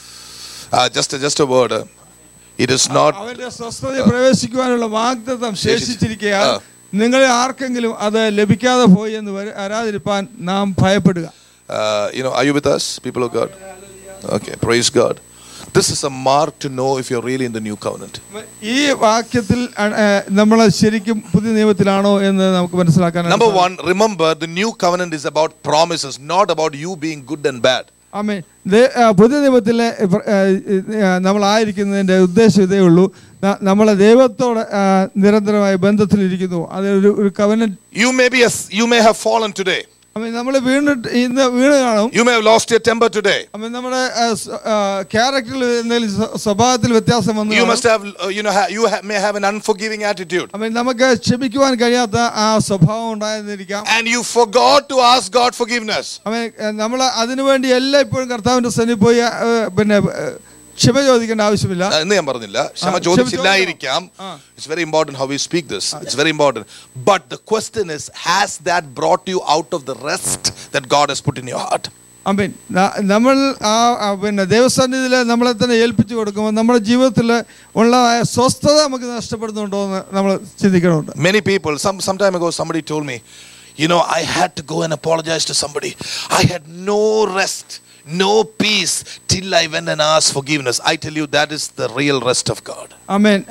Uh, just, a- just a word. uh, it is not. അവന്റെ സ്വസ്ഥതയിൽ പ്രവേശിക്കുവാനുള്ള വാഗ്ദത്തം ശേഷിച്ചിരിക്കയാൽ ആ. നിങ്ങളെ ആർക്കെങ്കിലും അത് ലഭിക്കാതെ പോയി എന്ന് വര- വരാതിരിപ്പാൻ നാം ഭയപ്പെടുക Uh, you know, are you with us, people of God? Okay, praise God. This is a mark to know if you're really in the new covenant. ഈ വാക്യത്തിൽ നമ്മൾ ശരിക്കും പുതിയ നിയമത്തിലാണോ എന്ന് നമുക്ക് മനസ്സിലാക്കാൻ Number one, remember the new covenant is about promises, not about you being good and bad. ആമേ പുതിയ നിയമത്തിലെ പ്ര- ആ, ആ, നമ്മളായിരിക്കുന്നതിൻ്റെ ഉദ്ദേശം ഇതേ ഉള്ളൂ ന- നമ്മളെ ദൈവത്തോട് ആ, നിരന്തരമായ ബന്ധത്തിലിരിക്കുന്നു അത് ഒരു ഒരു കവന You may be a, you may have fallen today. അമ്മ നമ്മൾ വീണിട്ട് ഇന്ന് വീണ് കാണും You may have lost your temper today. അമ്മ നമ്മുടെ ക്യാരക്ടറിൽ എന്തെങ്കിലും സ്വ- സ്വഭാവത്തിൽ വ്യത്യാസം വന്നു You കാണും. must have, uh, you know, ha- you ha- may have an unforgiving attitude. അമ്മ നമുക്ക് ക്ഷമിക്കുവാൻ കഴിയാത്ത ആ സ്വഭാവം ഉണ്ടായിരുന്നിരിക്കാം And you forgot to ask God forgiveness. അമ്മ നമ്മൾ അതിനുവേണ്ടി എല്ലാം ഇപ്പോഴും കർത്താവിന്റെ സന്നിധി പോയി ആ, പിന്നെ ആ, ക്ഷമ ചോദിക്കേണ്ട ആവശ്യമില്ല Uh, ഇന്ന് ഞാൻ പറഞ്ഞില്ല ക്ഷമ ക്ഷമ ചോദിച്ചില്ലായിരിക്കാം ആ. It's very important how you speak this it's very important but the question is has that brought you out of the rest that God has put in your heart amen നമ്മൾ ആ ആ, പിന്നെ ദൈവസന്നിധിയിൽ നമ്മളെ തന്നെ ഏൽപ്പിച്ചു കൊടുക്കുമ്പോൾ നമ്മുടെ ജീവിതത്തിൽ ഉള്ള ആ സ്വസ്ഥത നമുക്ക് നഷ്ടപ്പെടുന്നുണ്ടോ എന്ന് നമ്മൾ ചിന്തിക്കണമുണ്ട് Many people, some some time ago, somebody told me, you know, I had to go and apologize to somebody. I had no rest, no peace till I went and asked forgiveness. I tell you, that is the real rest of God. അമ്മേൻ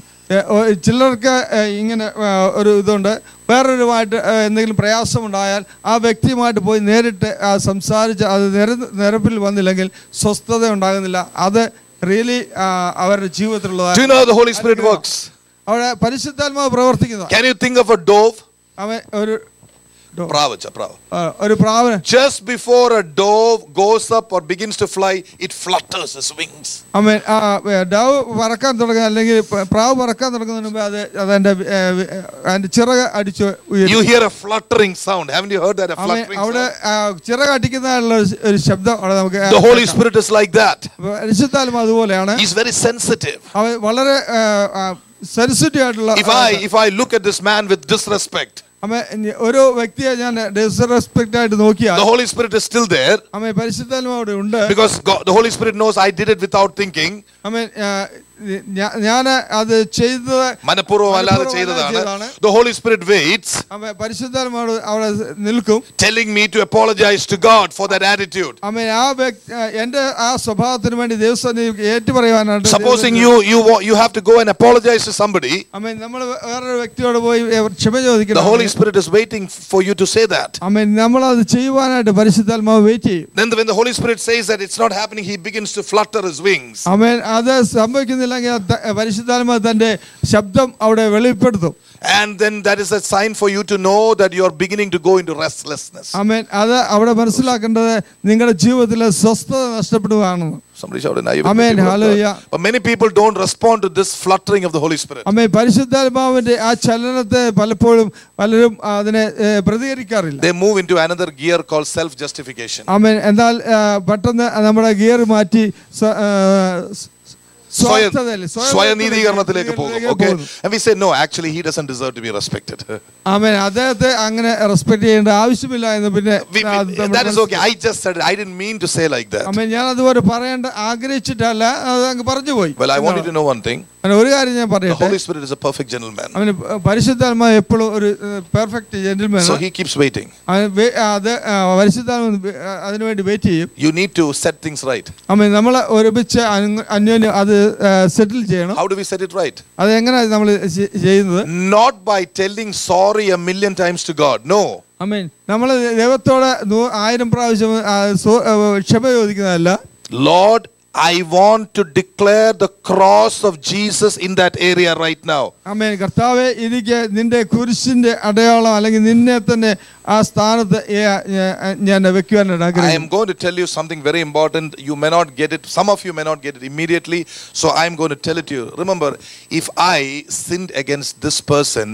ചിലർക്ക് ആ, ഇങ്ങനെ ആ, ഒരു ഇതുണ്ട് വേറൊരുമായിട്ട് ആ, എന്തെങ്കിലും പ്രയാസമുണ്ടായാൽ ആ വ്യക്തിയുമായിട്ട് പോയി നേരിട്ട് ആ, സംസാരിച്ച് അത് നിര നിരപ്പിൽ വന്നില്ലെങ്കിൽ സ്വസ്ഥത ഉണ്ടാകുന്നില്ല അത് റിയലി അവരുടെ Do you ജീവിതത്തിലുള്ളതാണ് know how the Holy Spirit works? അവിടെ പരിശുദ്ധാത്മാവ് പ്രവർത്തിക്കുന്നു Can you think of a dove? അവൻ ഒരു Prava, cha, prava. ആ, ഒരു പ്രാവന് Just before a dove goes up or begins to fly, it flutters its wings. അമ്മേൻ ആ ഏ, Dove പറക്കാൻ തുടങ്ങുക അല്ലെങ്കിൽ പ- പ്രാവ് പറക്കാൻ തുടങ്ങുന്നതിന് മുമ്പ് അത് അതിന്റെ ഏ, ഏ, അതിന്റെ ചിറക് അടിച്ച് ഉയരും You hear a fluttering sound. Haven't you heard that? A അമ്മേ, fluttering അവിടെ sound. ആ, ചിറക് അടിക്കുന്നതിനുള്ള ഒരു- ഒരു ശബ്ദം അവിടെ നമുക്ക് The Holy Spirit is like that. പരിശുദ്ധാലും അതുപോലെയാണ് He's very sensitive. അവൻ വളരെ സെൻസിറ്റീവ് ആയിട്ടുള്ള If I if I look at this man with disrespect, അമ്മ ഒരു വ്യക്തിയെ ഞാൻ ഡിസ്റെസ്പെക്ട് ആയിട്ട് നോക്കിയാൽ The Holy Spirit is still there അമ്മ പരിശുദ്ധാത്മാവ് അവിടെ ഉണ്ട് because God, the Holy Spirit knows I did it without thinking. അമ്മ ഞാൻ അത് ചെയ്തത് മനഃപൂർവ്വം അല്ലാതെ മനഃപൂർവ്വം ചെയ്തതാണ് ചെയ്തതാണ്. The Holy Spirit waits അമ്മ പരിശുദ്ധാത്മാവ് അവിടെ നിൽക്കും telling me to apologize to God for that attitude. അമ്മ ആ വ്യക്തി എന്റെ ആ സ്വഭാവത്തിന് വേണ്ടി ദിവസം ഏറ്റുപറയാനായിട്ട് Supposing you you wa- you have to go and apologize to somebody, അമ്മ നമ്മൾ വേറൊരു വ്യക്തിയോട് പോയി ക്ഷമ the ചോദിക്കണം Holy Spirit is waiting for you to say that. അമ്മ നമ്മൾ അത് ചെയ്യുവാനായിട്ട് പരിശുദ്ധാത്മാവ് വെയിറ്റ് ചെയ്യും Then when the Holy Spirit says that it's not happening, he begins to flutter his wings. അമ്മ അത് സംഭവിക്കുന്നില്ലെങ്കിൽ ത- പരിശുദ്ധാത്മാവ് തന്റെ ശബ്ദം അവിടെ വെളിപ്പെടുത്തും And then that is a sign for you to know that you are beginning to go into restlessness. അമ്മേൻ അത് അവിടെ മനസ്സിലാക്കേണ്ടത് നിങ്ങളുടെ ജീവിതത്തിലെ സ്വസ്ഥത നഷ്ടപ്പെടുകയാണെന്ന് Somebody shouted, "Now you will Amen. people of God." Hallelujah. But many people don't respond to this fluttering of the Holy Spirit. അമ്മേ പരിശുദ്ധാത്മാവിന്റെ ആ ചലനത്തെ പലപ്പോഴും പലരും അതിനെ ഏ, പ്രതികരിക്കാറില്ല They move into another gear called self justification. അമ്മേൻ എന്നാൽ ആ, പെട്ടെന്ന് നമ്മുടെ ഗിയർ മാറ്റി സ്വ- ആ, സ്- സ്വയം സ്വാർത്ഥതയിൽ, സ്വയം സ്വയനീതീകരണത്തിലേക്ക് പോകും നീതീകരണത്തിലേക്ക് Okay? പോകുന്നു. And we say, no, actually, he doesn't deserve to be respected. ആമേൻ അദ്ദേഹത്തെ അങ്ങനെ റെസ്പെക്ട് ചെയ്യേണ്ട ആവശ്യമില്ല എന്ന് പിന്നെ We- we- അത് നമ്മൾ that is okay. I just said it. I didn't mean to say like that. ആമേൻ ഞാൻ അതുപോലെ പറയേണ്ട ആഗ്രഹിച്ചിട്ടല്ല അത് അങ്ങ് പറഞ്ഞു പോയി Well, I want you to know one thing. അവന് ഒരു കാര്യം ഞാൻ The പറയട്ടെ Holy Spirit is a perfect gentleman. അവന് പരിശുദ്ധാത്മാവ് എപ്പോഴും ഒരു perfect gentleman So he keeps waiting. അവൻ വേ- അത് ആ, പരിശുദ്ധാത്മാവ് വേ- ആ, അതിനുവേണ്ടി വെയിറ്റ് ചെയ്യും You need to set things right. അമ്മ നമ്മൾ ഒരുമിച്ച് അന്- അന്യോന്യം അത് സെറ്റിൽ ചെയ്യണം How do we set it right? അത് എങ്ങനെയാണ് നമ്മൾ ചെയ്യുന്നത് Not by telling sorry a million times to God. No. അമ്മേൻ നമ്മൾ ദൈവത്തോടെ നൂ- ആയിരം പ്രാവശ്യം ആ, സോ- ആ, ക്ഷമ ചോദിക്കുന്നതല്ല Lord, I want to declare the cross of Jesus in that area right now. അമ്മേൻ കർത്താവെ എനിക്ക് നിന്റെ കുരിശിന്റെ അടയാളം അല്ലെങ്കിൽ നിന്നെ തന്നെ ആ സ്ഥാനത്ത് ഏ- ഏ- ഞാൻ വെക്കുവാനായിട്ട് I am ആഗ്രഹിക്കുന്നു going to tell you something very important. You may not get it. Some of you may not get it immediately. So I am going to tell it to you. Remember, if I sinned against this person,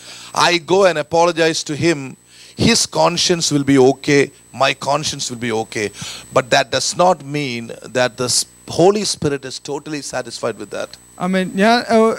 I go and apologize to him. His conscience will be okay. My conscience will be okay. But that does not mean that the S- Holy Spirit is totally satisfied with that. അമ്മേൻ ഞാൻ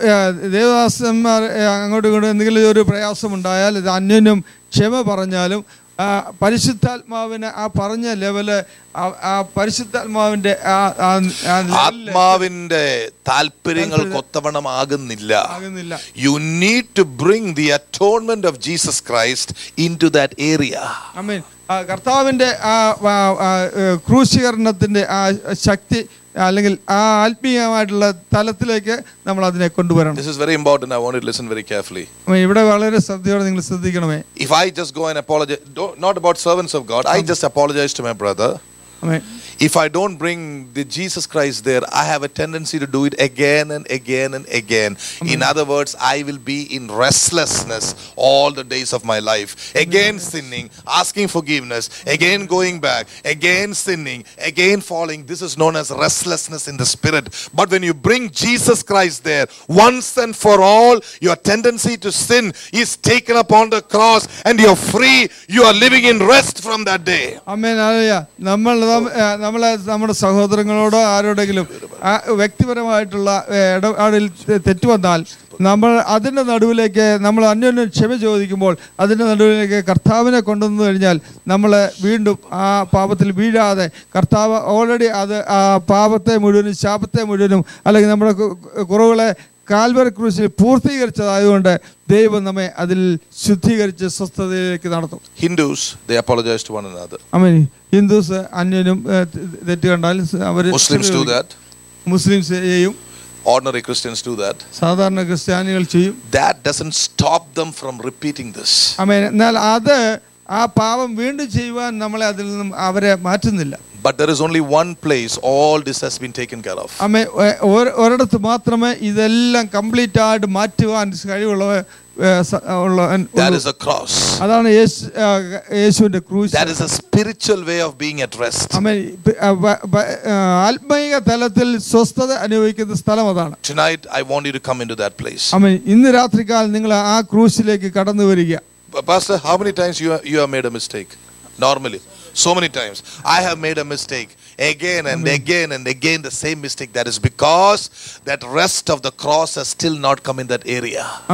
ദേവദാസന്മാർ അങ്ങോട്ടും ഇങ്ങോട്ടും എന്തെങ്കിലും ഒരു പ്രയാസമുണ്ടായാൽ ഇത് അന്യോന്യം ക്ഷമ പറഞ്ഞാലും ആ, പരിശുദ്ധാത്മാവിന് ആ പറഞ്ഞ ലെവല് ആ- ആ പരിശുദ്ധാത്മാവിന്റെ ആ ആ- ആ ലെവലില് ആത്മാവിന്റെ താല്പര്യങ്ങൾക്ക് ഒത്തവണ്ണം ആകുന്നില്ല ആകുന്നില്ല You need to bring the atonement of Jesus Christ into that area. അമ്മേൻ ആ കർത്താവിന്റെ ആ ആ, ആ, ഏ, ക്രൂശീകരണത്തിന്റെ ആ ശക്തി അല്ലെങ്കിൽ ആ ആത്മീയമായിട്ടുള്ള തലത്തിലേക്ക് നമ്മൾ അതിനെ കൊണ്ടുവരണം This is very important. I want you to listen very carefully. അമ്മേ, ഇവിടെ വളരെ ശ്രദ്ധയോടെ നിങ്ങൾ ശ്രദ്ധിക്കണമേ If I just go and apologize, don't, not about servants of God, I just apologize to my brother. അമ്മേ If I don't bring the Jesus Christ there, I have a tendency to do it again and again and again. In other words, I will be in restlessness all the days of my life. Again sinning, asking forgiveness, again going back, again sinning, again falling. This is known as restlessness in the spirit. But when you bring Jesus Christ there, once and for all, your tendency to sin is taken up on the cross and you're free. You are living in rest from that day. അമ്മേൻ അറിയ നമ്മൾ തമ്മ- ഏ, നമ്മളെ നമ്മുടെ സഹോദരങ്ങളോടോ ആരോടെങ്കിലും ആ വ്യക്തിപരമായിട്ടുള്ള ഏ, ഇടപാടിൽ തെ- തെറ്റ് വന്നാൽ നമ്മൾ അതിൻ്റെ നടുവിലേക്ക് നമ്മൾ അന്യോന്യം ക്ഷമ ചോദിക്കുമ്പോൾ അതിൻ്റെ നടുവിലേക്ക് കർത്താവിനെ കൊണ്ടുവന്നു കഴിഞ്ഞാൽ നമ്മൾ വീണ്ടും ആ പാപത്തിൽ വീഴാതെ കർത്താവ് ഓൾറെഡി അത് ആ പാപത്തെ മുഴുവനും ശാപത്തെ മുഴുവനും അല്ലെങ്കിൽ നമ്മുടെ കു- കുറവുകളെ കാൽവറി ക്രൂശിൽ പൂർത്തീകരിച്ചതായതുകൊണ്ട് ദൈവം നമ്മെ അതിൽ ശുദ്ധീകരിച്ച് സ്വസ്ഥതയിലേക്ക് നടത്തും Hindus, they apologize to one another. Amen Hindus അന്യനും ഏ, തെ- തെറ്റ് കണ്ടാൽ അവർ Muslims do that. മുസ്ലിംസ് ചെയ്യും Ordinary Christians do that. സാധാരണ ക്രിസ്ത്യാനികൾ ചെയ്യും That doesn't stop them from repeating this. അമേൻ എന്നാൽ അത് ആ പാപം വീണ്ടും ചെയ്യുവാൻ നമ്മളെ അതിൽ നിന്നും അവരെ മാറ്റുന്നില്ല But there is only one place all this has been taken care of. അമ്മ ഒരിടത്ത് മാത്രമേ ഇതെല്ലാം കംപ്ലീറ്റ് ആയിട്ട് മാറ്റുവാൻ കഴിവുള്ള ഏ, സ- ഉള്ള That is a cross. അതാണ് യേശു ആ, യേശുവിന്റെ ക്രൂശ് That is a spiritual way of being at rest. അമ്മ ആത്മീയ തലത്തിൽ സ്വസ്ഥത അനുഭവിക്കുന്ന സ്ഥലം അതാണ് Tonight, I want you to come into that place. അമ്മ ഇന്ന് രാത്രികാലം നിങ്ങൾ ആ ക്രൂശിലേക്ക് കടന്നു വരിക But Pastor, how many times you, you have made a mistake? Normally. So many times. I have made a mistake. Again and again and again the same mistake. That is because that rest of the cross has still not come in that area. അമേൻ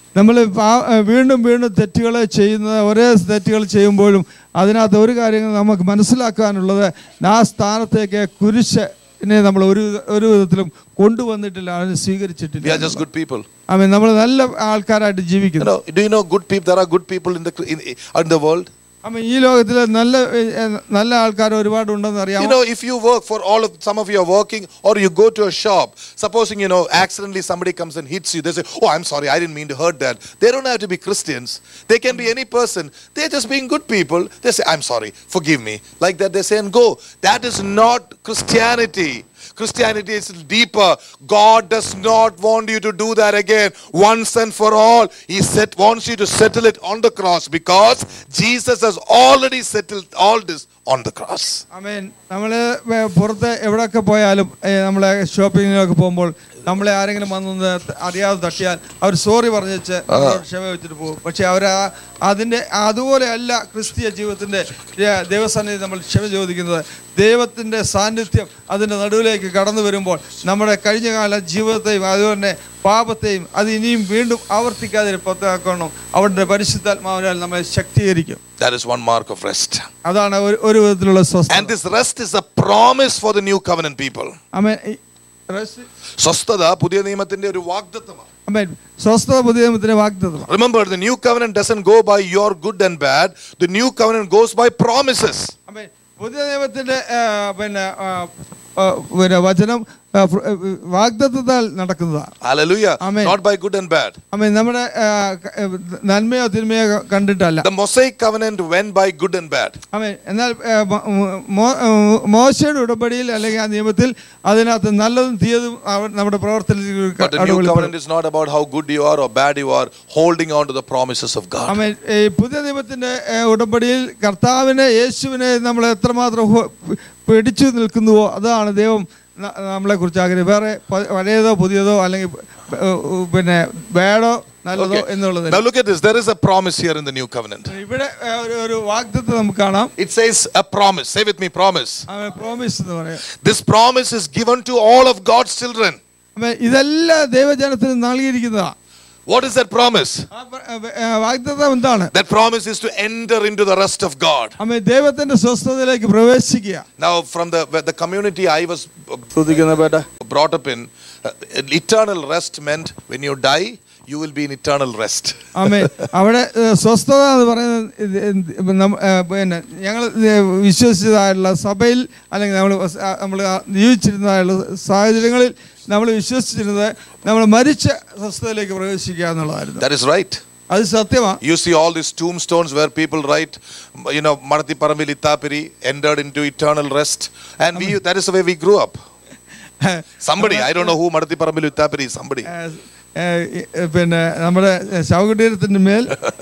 നമ്മൾ വീണ്ടും വീണ്ടും തെറ്റുകൾ ചെയ്യുന്ന ഒരേ തെറ്റുകൾ ചെയ്യുമ്പോഴും അതിനകത്ത് ഒരു കാര്യം നമുക്ക് മനസ്സിലാക്കാനുള്ളത് ആ സ്ഥാനത്തേക്ക് കുരിശിനെ നമ്മൾ ഒരു ഒരു വിധത്തിലും കൊണ്ടുവന്നിട്ടില്ല അതിനെ We are സ്വീകരിച്ചിട്ടില്ല just good people. അവൻ നമ്മൾ നല്ല ആൾക്കാരായിട്ട് You ജീവിക്കുന്നു know, do you know good people? There are good people in the in, in the world. അമ്മ ഈ ലോകത്തിൽ നല്ല ഏ, നല്ല ആൾക്കാർ ഒരുപാട് ഉണ്ടെന്ന് You അറിയാം know, if you work for all of some of you are working, or you go to a shop, supposing you know accidentally somebody comes and hits you, they say, "Oh, I'm sorry, I didn't mean to hurt that." They don't have to be Christians. They can be any person. They're just being good people. They say, "I'm sorry, forgive me," like that. They say and go. That is not Christianity. Christianity is deeper. God does not want you to do that again once and for all. He set, wants you to settle it on the cross because Jesus has already settled all this on the cross. അമേൻ നമ്മൾ പുറത്ത് എവിടെയൊക്കെ പോയാലും നമ്മളെ ഷോപ്പിങ്ങിനൊക്കെ പോകുമ്പോൾ നമ്മളെ ആരെങ്കിലും വന്നൊന്ന് അറിയാതെ തട്ടിയാൽ അവർ സോറി പറഞ്ഞേച്ച് നമ്മളോട് ക്ഷമ വെച്ചിട്ട് പോകും പക്ഷെ അവർ അതിൻ്റെ അതുപോലെയല്ല ക്രിസ്തീയ ജീവിതത്തിൻ്റെ ഏ- ദൈവസന്നിധി നമ്മൾ ക്ഷമ ചോദിക്കുന്നത് ദൈവത്തിൻ്റെ സാന്നിധ്യം അതിൻ്റെ നടുവിലേക്ക് കടന്നു വരുമ്പോൾ നമ്മുടെ കഴിഞ്ഞകാല ജീവിതത്തെയും അതുപോലെ തന്നെ പാപത്തെയും അത് ഇനിയും വീണ്ടും ആവർത്തിക്കാതെ പുറത്താക്കണം അവരുടെ പരിശുദ്ധാത്മാവിനാൽ നമ്മളെ ശക്തീകരിക്കും That is one mark of rest. അതാണ് ഒരു ഒരു വിധത്തിലുള്ള സ്വസ്ഥ And this rest is a promise for the new covenant people. അമേൻ ഈ rest- സ്വസ്ഥത പുതിയ നിയമത്തിന്റെ ഒരു വാഗ്ദത്തമാണ് അമേൻ സ്വസ്ഥത പുതിയ നിയമത്തിന്റെ വാഗ്ദത്തമാണ് Remember, the new covenant doesn't go by your good and bad. The new covenant goes by promises. അമേൻ പുതിയ നിയമത്തിന്റെ ആ, പിന്നെ ആ, ആ, പിന്നെ വചനം ആ, ഫ്ര- ആ, വാഗ്ദത്തത്താൽ നടക്കുന്നതാണ് Hallelujah. Amen. Not by good and bad. അമേൻ നമ്മുടെ ആ, ക- ആ, നന്മയോ തിന്മയോ ക- കണ്ടിട്ടല്ല The Mosaic covenant went by good and bad. അമേൻ എന്നാൽ ആ, മോ- മോ- ആ, മോശയുടെ ഉടമ്പടിയിൽ അല്ലെങ്കിൽ ആ നിയമത്തിൽ അതിനകത്ത് നല്ലതും തീയതും അവർ നമ്മുടെ പ്രവർത്തനത്തിൽ But the new covenant is not about how good you are or bad you are, holding on to the promises of God. അമേൻ ഈ പുതിയ നിയമത്തിന്റെ ഏ, ഉടമ്പടിയിൽ കർത്താവിനെ യേശുവിനെ നമ്മൾ എത്രമാത്രം ഹോ- പിടിച്ചു നിൽക്കുന്നുവോ അതാണ് ദൈവം ന- നമ്മളെ കുറിച്ച് ആഗ്രഹം വേറെ പ- പഴയതോ പുതിയതോ അല്ലെങ്കിൽ ഏ, പിന്നെ വേടോ നല്ലതോ Okay. എന്നുള്ളത് Now look at this. There is a promise here in the new covenant. ഇവിടെ ഏ, ഒരു ഒരു വാഗ്ദത്വം നമുക്ക് കാണാം It says a promise. Say with me, promise. Promise എന്ന് പറയാം This promise is given to all of God's children. അപ്പൊ ഇതെല്ലാം ദൈവജനത്തിന് നൽകിയിരിക്കുന്നതാണ് What is that promise? ആ പ- ഏ, വാഗ്ദത്തം എന്താണ് That promise is to enter into the rest of God. അമ്മ ദൈവത്തിന്റെ സ്വസ്ഥതയിലേക്ക് പ്രവേശിക്കുക Now, from the the community I was ശ്രദ്ധിക്കുന്ന Pettah brought up in, uh, eternal rest meant when you die, you will be in eternal rest. ആമേ അവിടെ ഏ, സ്വസ്ഥത എന്ന് പറയുന്നത് ഇത് എന്ത് നമ്മ- ഏ, പിന്നെ ഞങ്ങൾ വിശ്വസിച്ചതായുള്ള സഭയിൽ അല്ലെങ്കിൽ നമ്മൾ നമ്മൾ ജീവിച്ചിരുന്നതായുള്ള സാഹചര്യങ്ങളിൽ നമ്മൾ വിശ്വസിച്ചിരുന്നത് നമ്മൾ മരിച്ച സ്വസ്ഥതയിലേക്ക് പ്രവേശിക്കുക എന്നുള്ളതായിരുന്നു That is right. അത് സത്യമാണ് You see all these tombstones where people write, you know, Marathi Paramil Itapiri entered into eternal rest. And we, that is the way we grew up. Somebody, I don't know who Marathi Paramil Itapiri is, somebody. ഏ, ഏ, ഏ, പിന്നെ നമ്മുടെ ശവകുടീരത്തിന്റെ മേൽ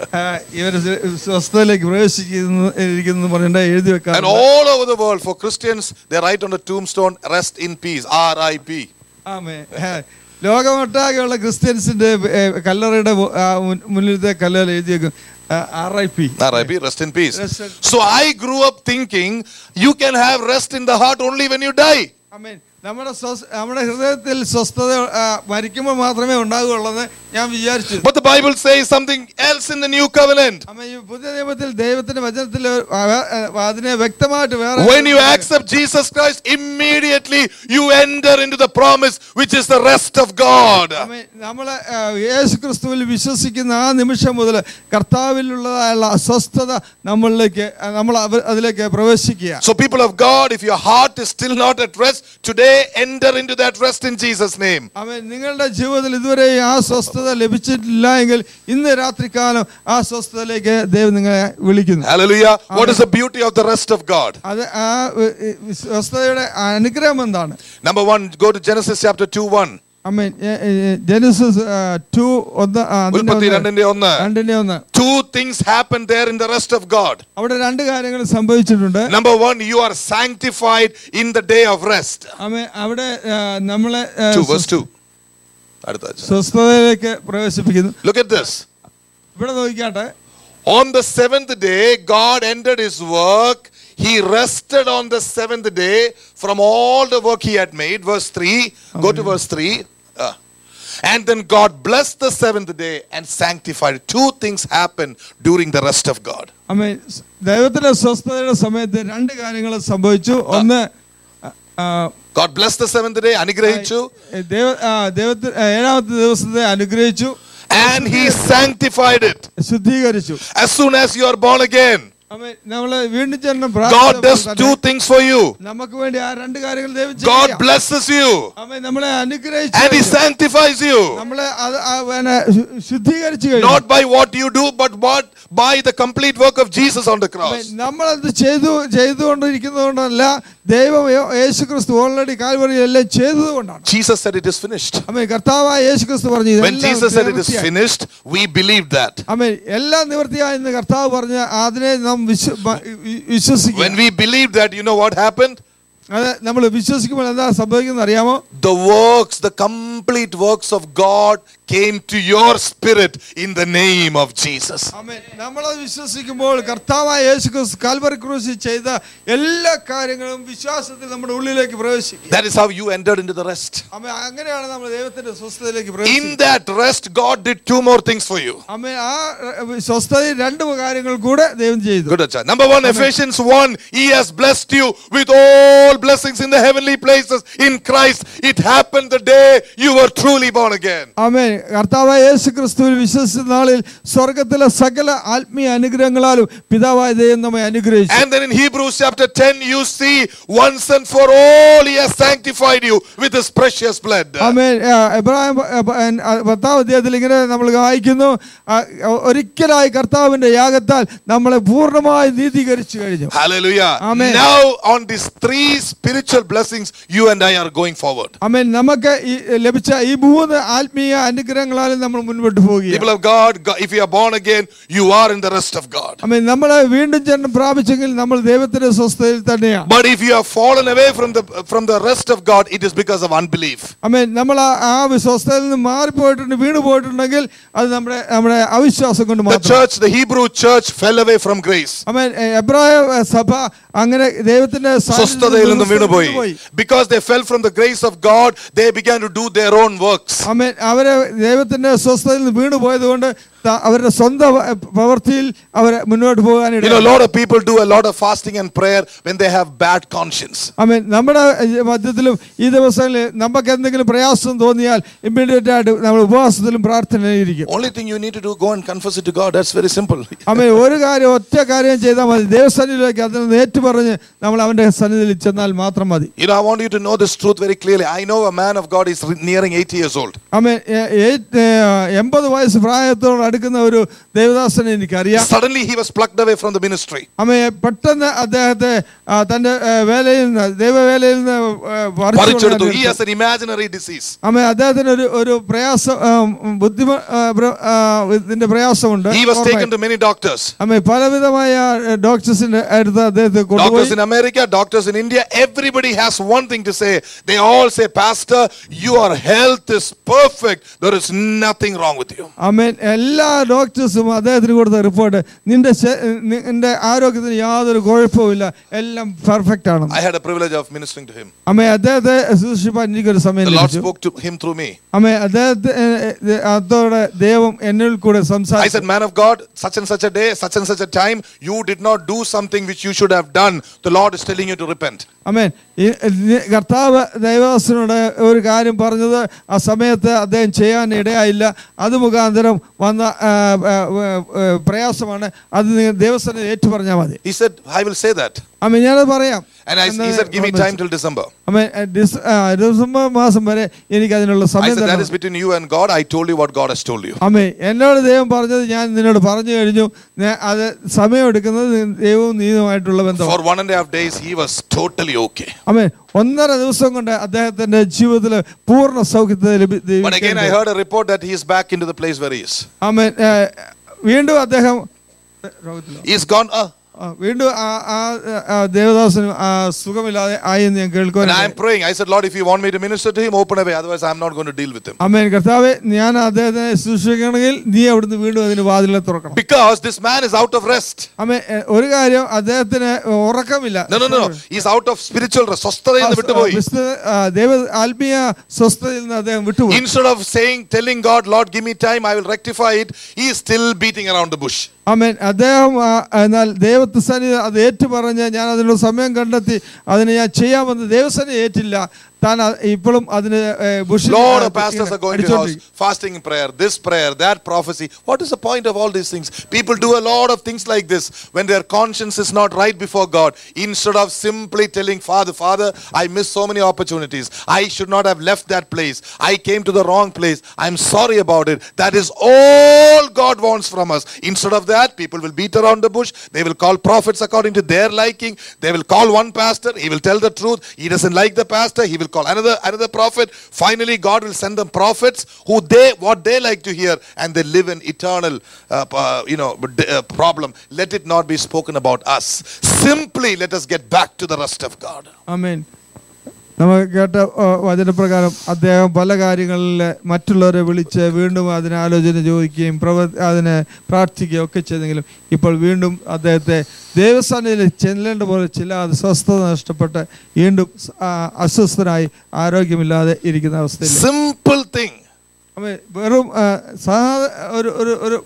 ഇവർ സ്വസ്ഥതയിലേക്ക് പ്രവേശിക്കുന്നു ഇരിക്കുന്നു പറഞ്ഞിട്ട് എഴുതി And വെക്കാൻ all over the world, for Christians, they write on the tombstone, rest in peace, R-I-P. ആമേ ഏ, ലോകമൊട്ടാകെയുള്ള ക്രിസ്ത്യൻസിന്റെ ഏ, കല്ലറയുടെ മു- ആ, മുൻ- മുന്നിലത്തെ കല്ലുകൾ എഴുതി വെക്കും R I P R-I-P, rest in peace. Rest in- So I grew up thinking you can have rest in the heart only when you die. Amen നമ്മുടെ സ്വസ്- നമ്മുടെ ഹൃദയത്തിൽ സ്വസ്ഥത ആ, മരിക്കുമ്പോൾ മാത്രമേ ഉണ്ടാകുകയുള്ളെന്ന് ഞാൻ വിചാരിച്ചു But the Bible says something else in the new covenant. അമ്മ ഈ പുതിയ നിയമത്തിൽ ദൈവത്തിന്റെ വചനത്തിൽ ആ, ആ, അതിനെ വ്യക്തമായിട്ട് വേറെ When you accept Jesus Christ, immediately you enter into the promise, which is the rest of God. ആമേൻ. നമ്മള് ആ, യേശു ക്രിസ്തുവിൽ വിശ്വസിക്കുന്ന ആ നിമിഷം മുതൽ കർത്താവിലുള്ളതായുള്ള അസ്വസ്ഥത നമ്മളിലേക്ക് ആ, നമ്മൾ അവ- അതിലേക്ക് പ്രവേശിക്കുക So, people of God, if your heart is still not at rest, today enter into that rest in Jesus' name. അവൻ നിങ്ങളുടെ ജീവിതത്തിൽ ഇതുവരെ ആ സ്വസ്ഥത ലഭിച്ചിട്ടില്ല എങ്കിൽ ഇന്ന് രാത്രികാലം ആ സ്വസ്ഥതയിലേക്ക് ദൈവം നിങ്ങളെ വിളിക്കുന്നു Hallelujah. What is the beauty of the rest of God? അത് ആ ഏ, ഏ, സ്വസ്ഥതയുടെ അനുഗ്രഹം എന്താണ് Number one, go to Genesis chapter 2 1. അമ്മ ജെനസിസ് ടു ഒന്ന് ആ, അതിന്റെ ഉൽപ്പത്തി ഒന്ന്. രണ്ടിന്റെ ഒന്ന്. രണ്ടിന്റെ ഒന്ന് Two things happen there in the rest of God. അവിടെ രണ്ട് കാര്യങ്ങൾ സംഭവിച്ചിട്ടുണ്ട് Number one, you are sanctified in the day of rest. അമ്മ അവിടെ ആ, നമ്മളെ ആ, 2 verse 2. അടുത്ത ആഴ്ച. സ്വസ്ഥതയിലേക്ക് പ്രവേശിപ്പിക്കുന്നു Look at this. ഇവിടെ നോക്കിക്കാട്ടെ On the seventh day, God ended his work. He rested on the seventh day from all the work he had made. Verse 3. Go to verse 3. Ah. And then God blessed the seventh day and sanctified. it. Two things happened during the rest of God. അമ്മ ദൈവത്തിന്റെ സ്വസ്ഥതയുടെ സമയത്ത് രണ്ട് കാര്യങ്ങൾ സംഭവിച്ചു ഒന്ന് ആ, God blessed the seventh day, അനുഗ്രഹിച്ചു, ദൈവ ആ, ദൈവത്തി ഏഴാമത്തെ ദിവസത്തെ അനുഗ്രഹിച്ചു and He sanctified it. ശുദ്ധീകരിച്ചു As soon as you are born again, അമ്മ നമ്മള് വീണ്ടും ചെന്ന God does two things for you. നമുക്ക് വേണ്ടി ആ രണ്ട് കാര്യങ്ങൾ ദൈവം God ചെയ്യാം. blesses you, അമ്മ നമ്മളെ അനുഗ്രഹിച്ചു and He കഴിഞ്ഞു. sanctifies you. നമ്മളെ അത് ആ പിന്നെ ശു- ശുദ്ധീകരിച്ചു കഴിഞ്ഞു Not by what you do, but what by the complete work of Jesus on the അമ്മേ, cross. നമ്മളത് ചെയ്തു ചെയ്തുകൊണ്ടിരിക്കുന്നതുകൊണ്ടല്ല ദൈവം യോ- യേശു ക്രിസ്തു ഓൾറെഡി കാൽവറി എല്ലാം ചെയ്തതുകൊണ്ടാണ് Jesus said it is finished. അമ്മേ കർത്താവായ യേശു ക്രിസ്തു പറഞ്ഞു When ഇതെല്ലാം Jesus said it is നിവൃത്തിയായി. finished, we believe that. അമ്മേ എല്ലാം നിവൃത്തിയായെന്ന് കർത്താവ് പറഞ്ഞ അതിനെ നാം വിശ്വ- ബ- വി- വിശ്വസിക്കുക When we believe that, you know what happened? അത് നമ്മൾ വിശ്വസിക്കുമ്പോൾ എന്താ സംഭവിക്കുന്നത് അറിയാമോ The works, the complete works of God came to your spirit in the name of Jesus. അമ്മേ നമ്മളത് വിശ്വസിക്കുമ്പോൾ കർത്താവായ യേശു ക്രിസ്തു കാൽവറി ക്രൂശിൽ ചെയ്ത എല്ലാ കാര്യങ്ങളും വിശ്വാസത്തിൽ നമ്മുടെ ഉള്ളിലേക്ക് പ്രവേശിക്കും That is how you entered into the rest. അമ്മ അങ്ങനെയാണ് നമ്മൾ ദൈവത്തിന്റെ സ്വസ്ഥതയിലേക്ക് In പ്രവേശിക്കുന്നത് that rest, God did two more things for you. അമ്മ ആ ഏഹ്, സ്വസ്ഥതയിൽ രണ്ട് കാര്യങ്ങൾ കൂടെ ദൈവം ചെയ്തു Good, Acha. Number one, Ephesians 1, He has blessed you with all blessings in the heavenly places in Christ. It happened the day you were truly born again. ആമേൻ കർത്താവായ യേശു ക്രിസ്തുവിൽ വിശ്വസിച്ച നാളിൽ സ്വർഗത്തിലെ സകല ആത്മീയ അനുഗ്രഹങ്ങളാലും പിതാവായ ദൈവം നമ്മെ അനുഗ്രഹിച്ചു And then in Hebrews chapter 10, you see once and for all, He has sanctified you with His precious blood. ആമേൻ ആ, എബ്രാഹിം പ- പ- ആ, പത്താം അധ്യായത്തിൽ ഇങ്ങനെ നമ്മൾ വായിക്കുന്നു ആ, ഒരിക്കലായി കർത്താവിന്റെ യാഗത്താൽ നമ്മളെ പൂർണ്ണമായി നീതീകരിച്ചു കഴിഞ്ഞു Hallelujah. Amen. Now, on these three spiritual blessings, you and I are going forward. ആമേൻ നമുക്ക് ഈ ലഭിച്ച ഈ മൂന്ന് ആത്മീയ അനുഗ്രഹങ്ങളാലും നമ്മൾ മുൻപോട്ട് പോവുകയാണ് People of God, God, if you are born again, you are in the rest of God. ആമേൻ നമ്മളെ വീണ്ടും ജന്മം പ്രാപിച്ചെങ്കിൽ നമ്മൾ ദൈവത്തിന്റെ സ്വസ്ഥതയിൽ തന്നെയാണ് But if you have fallen away from the from the rest of God, it is because of unbelief. അമേൻ നമ്മൾ ആ- ആ വിശ്വസ്തയിൽ നിന്ന് മാറിപ്പോയിട്ടുണ്ട് വീണ് പോയിട്ടുണ്ടെങ്കിൽ അത് നമ്മുടെ നമ്മുടെ അവിശ്വാസം കൊണ്ട് The മാത്രം church, the Hebrew church, fell away from grace. Amen എ- എബ്രായ എ, സഭ അങ്ങനെ ദൈവത്തിന്റെ സാന്നിധ്യത്തിൽ സ്വസ്ഥതയിൽ നിന്ന് നിന്നും വീണുപോയി വീണുപോയി. because they fell from the grace of God they began to do their own works അമേൻ അവരെ ദൈവത്തിന്റെ സ്വസ്ഥതയിൽ നിന്ന് വീണു പോയത് കൊണ്ട് ത- അവരുടെ സ്വന്തം വ- പ്രവൃത്തിയിൽ അവരെ മുന്നോട്ട് you know a പോകാനിട lot of people do a lot of fasting and prayer when they have bad conscience അമേൻ നമ്മുടെ മധ്യത്തിലും ഈ ദിവസങ്ങളിൽ നമുക്ക് എന്തെങ്കിലും പ്രയാസം തോന്നിയാൽ ഇമ്മീഡിയറ്റ് ആയിട്ട് നമ്മൾ ഉപവാസത്തിലും പ്രാർത്ഥനയിലിരിക്കും only thing you need to do go and confess it to God that's very simple അമ്മ ഒരു കാര്യം ഒറ്റ കാര്യം ചെയ്താൽ മതി ദൈവസന്നിധിയിലേക്ക് അതിൽ നിന്ന് ഏറ്റുപറഞ്ഞ് നമ്മൾ അവന്റെ സന്നിധിയിൽ ചെന്നാൽ മാത്രം മതി you know I want you to know this truth very clearly I know a man of God is re- nearing 80 years old അമ്മ എൺപത് വയസ്സ് പ്രായത്തോട് അടുക്കുന്ന ഒരു ദേവദാസനെ എനിക്കറിയാം suddenly he was plucked away from the ministry അമ്മയെ പെട്ടെന്ന് അദ്ദേഹത്തെ ആ, തന്റെ ആ, വേലയിൽ നിന്ന് ദൈവവേലയിൽ നിന്ന് ആ, പറിച്ചു പറിച്ചെടുത്തു he കൊണ്ടുവരാൻ has an imaginary disease അമ്മ അദ്ദേഹത്തിന് ഒരു ഒരു പ്രയാസം ആ, ബുദ്ധിമ ആ, പ്ര- ആ, ഇതിന്റെ പ്രയാസമുണ്ട് he was taken to many doctors അമ്മ പലവിധമായ ഡോക്ടേഴ്സിന്റെ അടുത്ത് അദ്ദേഹത്തെ Doctors കൊണ്ടുപോയി in America, doctors in India, everybody has one thing to say. They all say, Pastor, your health is perfect. There is nothing wrong with you. അമ്മേൻ എല്ലാ ഡോക്ടേഴ്സും അദ്ദേഹത്തിന് കൊടുത്ത report നിന്റെ ശ- നിന്റെ ആരോഗ്യത്തിന് യാതൊരു കുഴപ്പവുമില്ല എല്ലാം പെർഫെക്റ്റ് ആണ് I had a privilege of ministering to him. അമ്മേ അദ്ദേഹത്തെ ശുശ്രൂഷിപ്പാൻ എനിക്കൊരു സമയം The Lord ലഭിച്ചു spoke to him through me. അമ്മേ അദ്ദേഹത്തെ ഏ, ഏ, അതോടെ ദൈവം എന്നിൽ കൂടെ I said, സംസാരിച്ചു Man of God, such and such a day, such and such a time, you did not do something which you should have done. The Lord is telling you to repent. അമ്മേൻ ഈ ഈ കർത്താവ് ദൈവദാസനോട് ഒരു കാര്യം പറഞ്ഞത് ആ സമയത്ത് അദ്ദേഹം ചെയ്യാൻ ഇടയായില്ല അത് മുഖാന്തരം വന്ന ആ, ആ, ആ, ആ, പ്രയാസമാണ് അത് നിങ്ങൾ ദേവസ്ഥനെ ഏറ്റു പറഞ്ഞാൽ മതി He said, I will say that. അമ്മ ഞാനത് പറയാം And I, he said, Give me time till December. അമ്മ ഡിസ്- ആ, ഡിസംബർ മാസം വരെ എനിക്ക് അതിനുള്ള I സമയം said, That തരണം is between you and God. I told you what God has told you. അമ്മേ എന്നോട് ദൈവം പറഞ്ഞത് ഞാൻ നിന്നോട് പറഞ്ഞു കഴിഞ്ഞു ഞാൻ അത് സമയം എടുക്കുന്നത് ദൈവവും നീതുമായിട്ടുള്ള For ബന്ധമാണ് one and a half days, he was totally okay. അമ്മേ ഒന്നര ദിവസം കൊണ്ട് അദ്ദേഹത്തിന്റെ ജീവിതത്തിൽ പൂർണ്ണ സൗഖ്യത്തെ ലഭി- But again, I ലഭിക്കാൻ heard a report that he is back into the place where he is. അമ്മേ ഏ, വീണ്ടും അദ്ദേഹം രോഗത്തിലോ? He's gone. Uh, ആ, വീണ്ടും ആ ആ ആ ദേവദാസന് ആ സുഖമില്ലാതെ ആയി എന്ന് ഞാൻ And കേൾക്കുവാൻ I am praying. I said, Lord, if you want me to minister to him, open away. Otherwise, I'm not going to deal with him. അമ്മേൻ കർത്താവെ ഞാൻ അദ്ദേഹത്തെ ശുശ്രൂഷിക്കണമെങ്കിൽ നീ അവിടുന്ന് വീണ്ടും അതിന് വാതിലെ തുറക്കണം Because this man is out of rest. Amen എ, ഒരു കാര്യം അദ്ദേഹത്തിന് ഉറക്കമില്ല No, no, no. no. He's out of spiritual rest. സ്വസ്ഥതയിൽ നിന്ന് വിട്ടുപോയി. വിശുദ്ധ- ആ, ദൈവ ആത്മീയ സ്വസ്ഥതയിൽ നിന്ന് അദ്ദേഹം വിട്ടുപോയി Instead of saying, telling God, Lord, give me time, I will rectify it, he is still beating around the bush. അമേൻ അദ്ദേഹം ആ, എന്നാൽ ദൈവത്തെ സന്നിധി അത് ഏറ്റു പറഞ്ഞ് ഞാൻ അതിനുള്ള സമയം കണ്ടെത്തി അതിന് ഞാൻ ചെയ്യാമെന്ന് ദൈവസേന ഏറ്റില്ല താൻ അ- ഇപ്പോഴും അതിന് ഏ, ബുഷിൽ Lord ആ, of pastors are going to അടിച്ചോണ്ടിരിക്കും. house, fasting in prayer, this prayer, that prophecy. What is the point of all these things? People do a lot of things like this when their conscience is not right before God. Instead of simply telling Father, Father, I missed so many opportunities. I should not have left that place. I came to the wrong place. I'm sorry about it. That is all God wants from us. Instead of that, people will beat around the bush. They will call prophets according to their liking. They will call one pastor. He will tell the truth. He doesn't like the pastor. He will call another another prophet. Finally, God will send them prophets who they what they like to hear, and they live in eternal, uh, uh, you know, d- uh, problem. Let it not be spoken about us. Simply, let us get back to the rest of God. ആമേൻ നമ്മൾ കേട്ട ആ, വചനപ്രകാരം അദ്ദേഹം പല കാര്യങ്ങളിൽ മറ്റുള്ളവരെ വിളിച്ച് വീണ്ടും അതിന് ആലോചന ചോദിക്കുകയും പ്രവ അതിനെ പ്രാർത്ഥിക്കുകയും ഒക്കെ ചെയ്തെങ്കിലും ഇപ്പോൾ വീണ്ടും അദ്ദേഹത്തെ ദേവസ്ഥാനത്തിൽ ചെല്ലേണ്ട പോലെ ചില സ്വസ്ഥത നഷ്ടപ്പെട്ട് വീണ്ടും സ- ആ, അസ്വസ്ഥനായി ആരോഗ്യമില്ലാതെ ഇരിക്കുന്ന അവസ്ഥയിൽ Simple thing. ആമേൻ. വെറും ആ, സാധാ ഒരു ഒരു ഒരു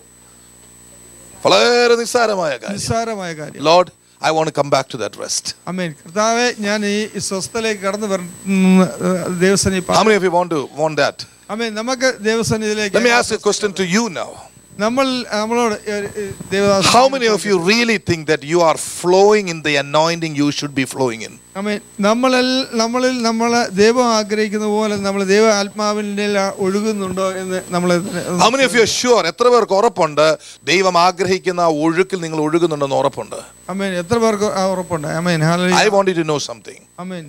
വളരെ നിസ്സാരമായ കാര്യം. നിസ്സാരമായ കാര്യം Lord, I want to come back to that rest. അമേൻ കർത്താവെ ഞാൻ ഈ സ്വസ്ഥയിലേക്ക് കടന്നു വരുന്ന ദേവസനി How many of you want to want that? അമേൻ നമുക്ക് ദേവസന്നിധിയിലേക്ക് Let me ask a question to you now. നമ്മൾ നമ്മളോട് ഒരു, ഏ, Devadasan How many of you really think that you are flowing in the anointing you should be flowing in? അമേൻ നമ്മളിൽ നമ്മളിൽ നമ്മൾ ദൈവം ആഗ്രഹിക്കുന്ന പോലെ നമ്മൾ ദൈവ ആത്മാവിൻ്റെ ഒഴുകുന്നുണ്ടോ എന്ന് നമ്മൾ How many of you are sure? എത്ര പേർക്ക് ഉറപ്പുണ്ട് ദൈവം ആഗ്രഹിക്കുന്ന ആ ഒഴുക്കിൽ നിങ്ങൾ ഒഴുകുന്നുണ്ടെന്ന് ഉറപ്പുണ്ട് അമേൻ എത്ര പേർക്ക് ആ ഉറപ്പുണ്ട് amen I hallelujah. want you to know something. Amen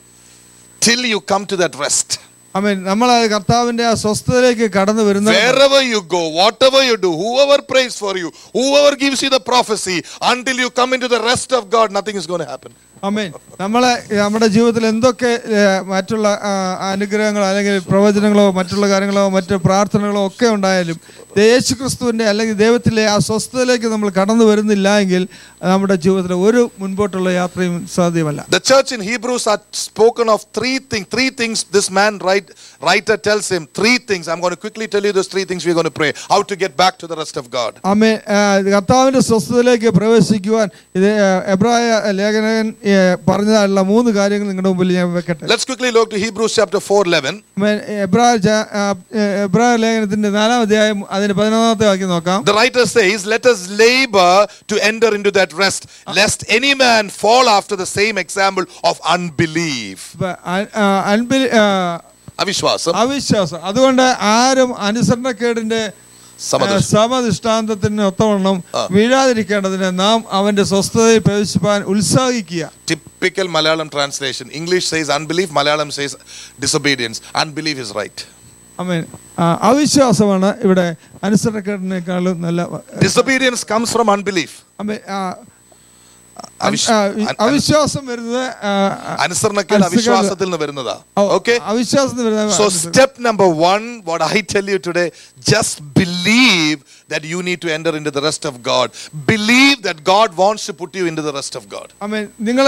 Till you come to that rest, amen നമ്മൾ ആ കർത്താവിന്റെ ആ സ്വസ്ഥതയിലേക്ക് കടന്നു വരുന്ന wherever you go, whatever you do, whoever prays for you, whoever gives you the prophecy, until you come into the rest of God, nothing is going to happen. അമേൻ നമ്മളെ നമ്മുടെ ജീവിതത്തിൽ എന്തൊക്കെ ഏ, മറ്റുള്ള ആ, അനുഗ്രഹങ്ങളോ അല്ലെങ്കിൽ പ്രവചനങ്ങളോ മറ്റുള്ള കാര്യങ്ങളോ മറ്റ് പ്രാർത്ഥനകളോ ഒക്കെ ഉണ്ടായാലും യേശു ക്രിസ്തുവിൻ്റെ അല്ലെങ്കിൽ ദൈവത്തിലെ ആ സ്വസ്ഥതയിലേക്ക് നമ്മൾ കടന്നു വരുന്നില്ല എങ്കിൽ നമ്മുടെ ജീവിതത്തിൽ ഒരു മുൻപോട്ടുള്ള യാത്രയും സാധ്യമല്ല The church in Hebrews are spoken of three things. Three things this man write, writer tells him. Three things. I'm going to quickly tell you those three things we're going to pray. How to get back to the rest of God. അമ്മേ കർത്താവിൻ്റെ സ്വസ്ഥതയിലേക്ക് പ്രവേശിക്കുവാൻ ഇത് ഏ, എബ്രായ ലേഖനകൻ ഏ, പറഞ്ഞതായുള്ള മൂന്ന് കാര്യങ്ങൾ നിങ്ങളുടെ മുമ്പിൽ ഞാൻ വെക്കട്ടെ Let's quickly look to Hebrews chapter 4 11. അമ്മേ, എബ്രായ ച- ആ, ഏ, എബ്രായ ലേഖനത്തിന്റെ നാലാം അധ്യായം അതിന്റെ പതിനൊന്നാമത്തെ വാക്യം നോക്കാം The writer says, Let us labor to enter into that rest, lest any man fall after the same example of unbelief. ഇപ്പൊ അ- ആ, അൻപിൽ- ആ, Avishwasam. അവിശ്വാസം അതുകൊണ്ട് ആരും അനുസരണക്കേടിന്റെ Samadrish. ആ, സമദൃഷ്ടാന്തത്തിന് ഒത്തവണ്ണം ആ. വീഴാതിരിക്കേണ്ടതിന് നാം അവന്റെ സ്വസ്ഥതയിൽ പ്രവേശിപ്പാൻ ഉത്സാഹിക്കുക Typical Malayalam translation. English says unbelief, Malayalam says disobedience. Unbelief is right. അമേൻ ആ, അവിശ്വാസമാണ് ഇവിടെ അനുസരണക്കേടിനേക്കാളും നല്ല Disobedience comes from unbelief. അമേ ആ, അവിശ്- ആ, അൻ- അവിശ്വാസം വരുന്നത് ആ, അനുസരണക്കേട് അനുസരണ- അവിശ്വാസത്തിൽ നിന്ന് വരുന്നതാ ഓ, ഓക്കെ അവിശ്വാസത്തിൽ വരുന്നത് So, step number one, what I tell you today, just believe that you need to enter into the rest of God. Believe that God wants to put you into the rest of God. അമേൻ നിങ്ങൾ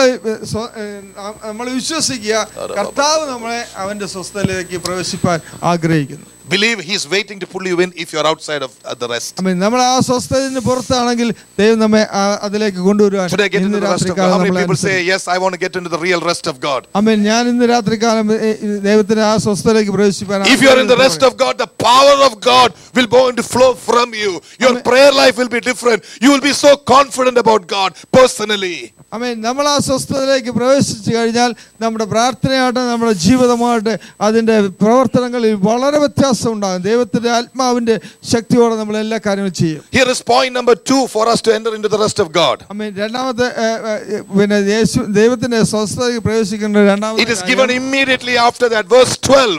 നമ്മൾ വിശ്വസിക്കുക കർത്താവ് നമ്മളെ അവന്റെ സ്വസ്ഥതയിലേക്ക് പ്രവേശിപ്പാൻ ആഗ്രഹിക്കുന്നു Believe He's waiting to pull you in if you're outside of uh, the rest. Amen നമ്മൾ ആ സ്വസ്ഥതന് പുറത്താണെങ്കിൽ ദൈവം നമ്മെ ആ- അതിലേക്ക് കൊണ്ടുവരുവാൻ Should I get into ഇന്ന് the rest of God? രാത്രികാലം How many നമ്മളെ people say, അനുസരിക്കും. Yes, I want to get into the real rest of God? അമേൻ ഞാൻ ഇന്ന് രാത്രികാലം ഏ, ദൈവത്തിന്റെ ആ സ്വസ്ഥതയിലേക്ക് പ്രവേശിപ്പാൻ If you're in the rest of God, the power of God will go into flow from you. Your prayer life will be different. You will be so confident about God personally. അമേൻ നമ്മൾ ആ സ്വസ്ഥതയിലേക്ക് പ്രവേശിച്ചു കഴിഞ്ഞാൽ നമ്മുടെ പ്രാർത്ഥനയായിട്ട് നമ്മുടെ ജീവിതമായിട്ട് അതിൻ്റെ പ്രവർത്തനങ്ങളിൽ വളരെ വ്യത്യാസം ഉണ്ടാകും ദൈവത്തിൻ്റെ ആത്മാവിൻ്റെ ശക്തിയോടെ നമ്മൾ എല്ലാ കാര്യങ്ങളും ചെയ്യും Here is point number two for us to enter into the rest of God. അമേൻ രണ്ടാമത്തെ ഏ, ഏ, പിന്നെ യേശു ദൈവത്തിൻ്റെ സ്വസ്ഥതയ്ക്ക് പ്രവേശിക്കേണ്ട It രണ്ടാമത്തെ is given കാര്യം, immediately after that. Verse 12.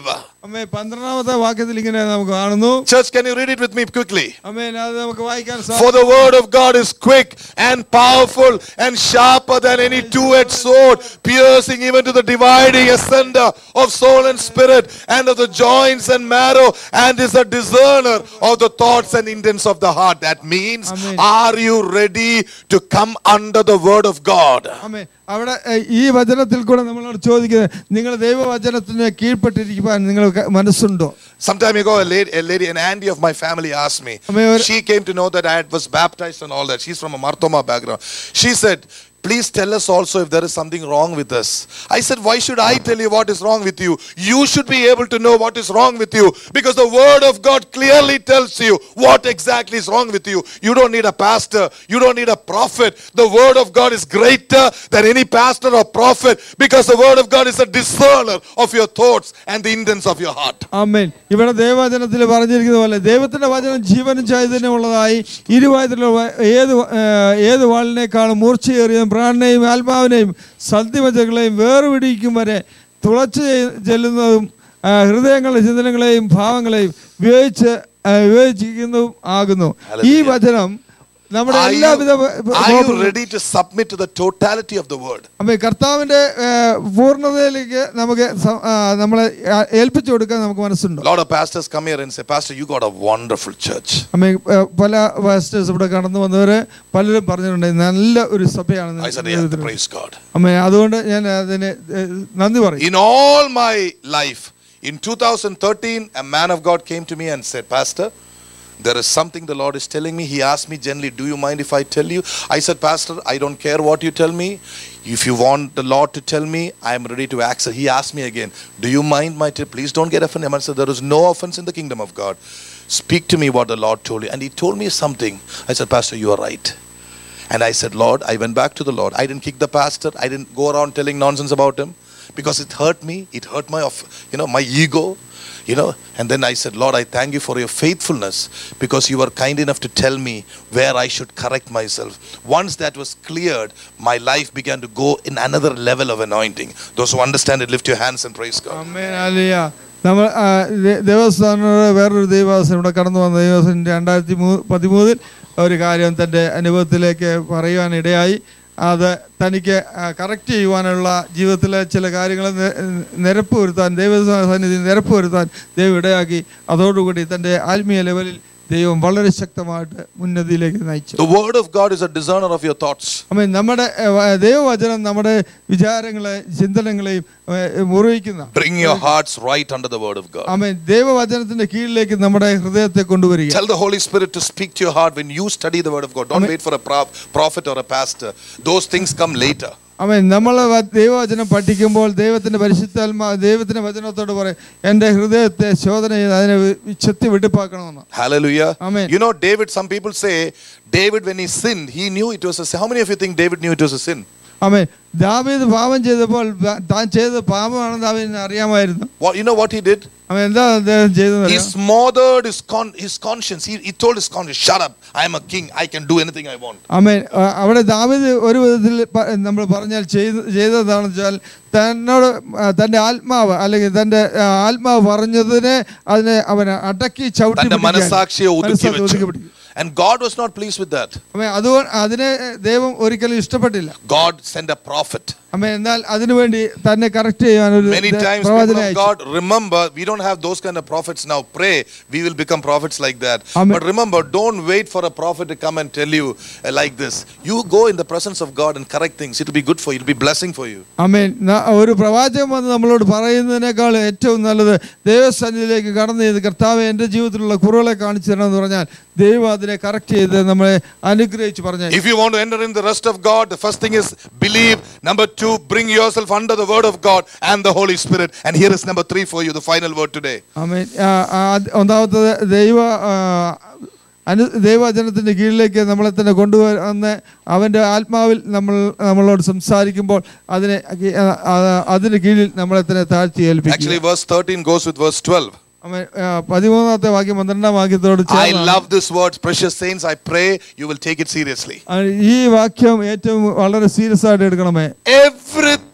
അമ്മേ പന്ത്രണ്ടാമത്തെ വാക്യത്തിൽ ഇങ്ങനെ നമുക്ക് കാണുന്നു Church, can you read it with me quickly? അമ്മേ അത് നമുക്ക് വായിക്കാൻ For സാധിക്കും the word of God is quick and powerful and sharper than any two-edged sword, piercing even to the dividing asunder of soul and spirit and of the joints and marrow, and is a discerner of the thoughts and intents of the heart. That means, Amen. are you ready to come under the word of God? അമ്മേ അവിടെ ഏ, ഈ വചനത്തിൽ കൂടെ നമ്മളോട് ചോദിക്കുന്നത് നിങ്ങൾ ദൈവവചനത്തിന് കീഴ്പ്പെട്ടിരിക്കുവാൻ നിങ്ങൾക്ക് മനസ്സുണ്ടോ Some time ago, a lady, a lady, an auntie of my family asked me. Amen. She came to know that I had- was baptized and all that. She's from a Marthoma background. She said, Please tell us also if there is something wrong with us. I said, Why should I tell you what is wrong with you? You should be able to know what is wrong with you because the Word of God clearly tells you what exactly is wrong with you. You don't need a pastor, you don't need a prophet. The Word of God is greater than any pastor or prophet because the Word of God is a discerner of your thoughts and the intents of your heart. ആമേൻ ഇവിടെ ദൈവവചനത്തിൽ പറഞ്ഞിരിക്കുന്ന പോലെ ദൈവത്തിന്റെ വചനം ജീവനും ചൈതന്യമുള്ളതായി ഇരുവായത്തിലുള്ള വ- ഏത് വ- ഏഹ് ഏത് വാളിനേക്കാളും മൂർച്ചയേറിയതും പ്രാണനെയും ആത്മാവിനെയും സന്ധിമജകളെയും വേർപിടിക്കും വരെ തുളച്ചു ചെ- ചെല്ലുന്നതും ആ, ഹൃദയങ്ങളുടെ ചിന്തനങ്ങളെയും ഭാവങ്ങളെയും വിവേചിച്ച് ആ, വിവേചിക്കുന്നതും ആകുന്നു ഈ വചനം നമ്മുടെ Are you, എല്ലാവിധ വ- are you വ- ready to submit to the totality of the word? അപ്പൊ ഈ കർത്താവിന്റെ ഏഹ്, പൂർണ്ണതയിലേക്ക് നമുക്ക് സ- ആ, നമ്മളെ ആ, ഏൽപ്പിച്ചു കൊടുക്കാൻ നമുക്ക് മനസ്സുണ്ടോ A lot of pastors come here and say, Pastor, you got a wonderful church. അമ്മ ഏഹ്, പല പാസ്റ്റേഴ്സ് ഇവിടെ കടന്നു വന്നവര് പലരും പറഞ്ഞിട്ടുണ്ട് നല്ല ഒരു സഭയാണ് I said, നിങ്ങളുടെ yeah, ഇതിൽ." praise God. അമ്മ അതുകൊണ്ട് ഞാൻ അതിന് ഏഹ്, നന്ദി പറയും In all my life, in 2013, a man of God came to me and said, Pastor, there is something the Lord is telling me. He asked me gently, Do you mind if I tell you? I said, Pastor, I don't care what you tell me. If you want the Lord to tell me, I am ready to accept. He asked me again, Do you mind my tell? Please don't get offended. I said, There is no offense in the kingdom of God. Speak to me what the Lord told you. And he told me something. I said, Pastor, you are right. And I said, Lord, I went back to the Lord. I didn't kick the pastor. I didn't go around telling nonsense about him because it hurt me. It hurt my, of- you know, my ego. You know, and then I said, Lord, I thank you for your faithfulness because you were kind enough to tell me where I should correct myself. Once that was cleared, my life began to go in another level of anointing. Those who understand it, lift your hands and praise God. അമ്മേൻ അലിയ നമ്മൾ ആ, ദേ- ദേവസ്ഥാനോട് വേറൊരു ദൈവവാസൻ ഇവിടെ കടന്നു വന്ന ദൈവവാസൻ രണ്ടായിരത്തി മൂ പതിമൂന്നിൽ ഒരു കാര്യം തൻ്റെ അനുഭവത്തിലേക്ക് പറയുവാൻ ഇടയായി അത് തനിക്ക് കറക്റ്റ് ചെയ്യുവാനുള്ള ജീവിതത്തിലെ ചില കാര്യങ്ങൾ നി- നിരപ്പ് വരുത്താൻ ദൈവ സന്നിധി നിരപ്പ് വരുത്താൻ ദൈവം ഇടയാക്കി അതോടുകൂടി തൻ്റെ ആത്മീയ ലെവലിൽ ദൈവം വളരെ ശക്തമായിട്ട് ഉന്നതിയിലേക്ക് നയിച്ചു The word of God is a discerner of your thoughts. അമ്മ നമ്മുടെ ഏ, വ- ദൈവവചനം നമ്മുടെ വിചാരങ്ങളെ ചിന്തനങ്ങളെയും ഏ, മുറിയിക്കുന്ന Bring your hearts right under the word of God. ആമേൻ ദൈവവചനത്തിന്റെ കീഴിലേക്ക് നമ്മുടെ ഹൃദയത്തെ കൊണ്ടുവരിക Tell the Holy Spirit to speak to your heart when you study the word of God. Don't Amen. wait for a prof- prophet or a pastor. Those things come later. ആമേൻ നമ്മൾ വ- ദൈവവചനം പഠിക്കുമ്പോൾ ദൈവത്തിന്റെ പരിശുദ്ധാത്മാ ദൈവത്തിന്റെ വചനത്തോട് പറയും എൻ്റെ ഹൃദയത്തെ ശോധന ചെയ്ത് അതിനെ വി- ചെത്തി വെടിപ്പാക്കണമെന്ന് Hallelujah. Amen. You know, David, some people say, David, when he sinned, he knew it was a sin. How many of you think David knew it was a sin? ആമേൻ ദാവീദ് പാപം ചെയ്തപ്പോൾ ദാ- താൻ ചെയ്തത് പാപമാണെന്ന് ദാവീദിന് അറിയാമായിരുന്നു What, you know what he did? അവൻ എന്താ അദ്ദേഹം ചെയ്തത് He smothered his, con- his conscience. He, he told his conscience, Shut up. I am a king. I can do anything I want. ആമേൻ ആ, അവിടെ ദാവീദ് ഒരു വിധത്തിൽ പ- നമ്മൾ പറഞ്ഞാൽ ചെയ്ത് ചെയ്തതാണെന്ന് വെച്ചാൽ തന്നോട് ആ, തൻ്റെ ആത്മാവ് അല്ലെങ്കിൽ തൻ്റെ ആ, ആത്മാവ് പറഞ്ഞതിനെ അതിനെ അവൻ അടക്കി ചവിട്ടി തന്റെ പിടിക്കുകയാണ്. മനസ്സാക്ഷിയെ ഒതുക്കി മനസ്സാക്ഷി വെച്ചു. ഒതുക്കി പിടിക്കും. And God was not pleased with that. ആമേൻ അതുകൊണ്ട് അതിനെ ദൈവം ഒരിക്കലും ഇഷ്ടപ്പെട്ടില്ല God sent a prophet. അമ്മ എന്നാൽ അതിനുവേണ്ടി തന്നെ കറക്റ്റ് ചെയ്യാൻ ഒരു Many ദ- times, പ്രവാചകനെ people of അയച്ചു. God, remember, we don't have those kind of prophets now. Pray, we will become prophets like that. Amen. But remember, don't wait for a prophet to come and tell you uh, like this. You go in the presence of God and correct things. It will be good for you. It will be blessing for you. Amen ന- ഒരു പ്രവാചകൻ വന്ന് നമ്മളോട് പറയുന്നതിനേക്കാൾ ഏറ്റവും നല്ലത് ദൈവസന്നിധിയിലേക്ക് കടന്നു ചെയ്ത് കർത്താവ് എൻ്റെ ജീവിതത്തിലുള്ള കുറവുകളെ കാണിച്ചു തരണമെന്ന് പറഞ്ഞാൽ ദൈവം അതിനെ കറക്റ്റ് ചെയ്ത് നമ്മളെ അനുഗ്രഹിച്ച് പറഞ്ഞാൽ If you want to enter in the rest of God, the first thing is believe. Number two, bring yourself under the word of God and the Holy Spirit. And here is number three for you, the final word today. ആമേൻ ആ, ആ, ഒന്നാമത്തത് ദൈവ ആ, അനു ദൈവവചനത്തിൻ്റെ കീഴിലേക്ക് നമ്മളെ തന്നെ കൊണ്ടുവന്ന് അവൻ്റെ ആത്മാവിൽ നമ്മൾ നമ്മളോട് സംസാരിക്കുമ്പോൾ അതിനെ ആ, ആ, അതിന് കീഴിൽ നമ്മളെ തന്നെ താഴ്ത്തി ഏൽപ്പിക്കുക Actually, verse 13 goes with verse 12. ആമേൻ. ആ, പതിമൂന്നാമത്തെ വാക്യം പന്ത്രണ്ടാം വാക്യത്തോട് I ചേർന്നാണ്. love this word, precious saints. I pray you will take it seriously. ആ, ഈ വാക്യം ഏറ്റവും വളരെ സീരിയസ് ആയിട്ട് എടുക്കണമേ Everything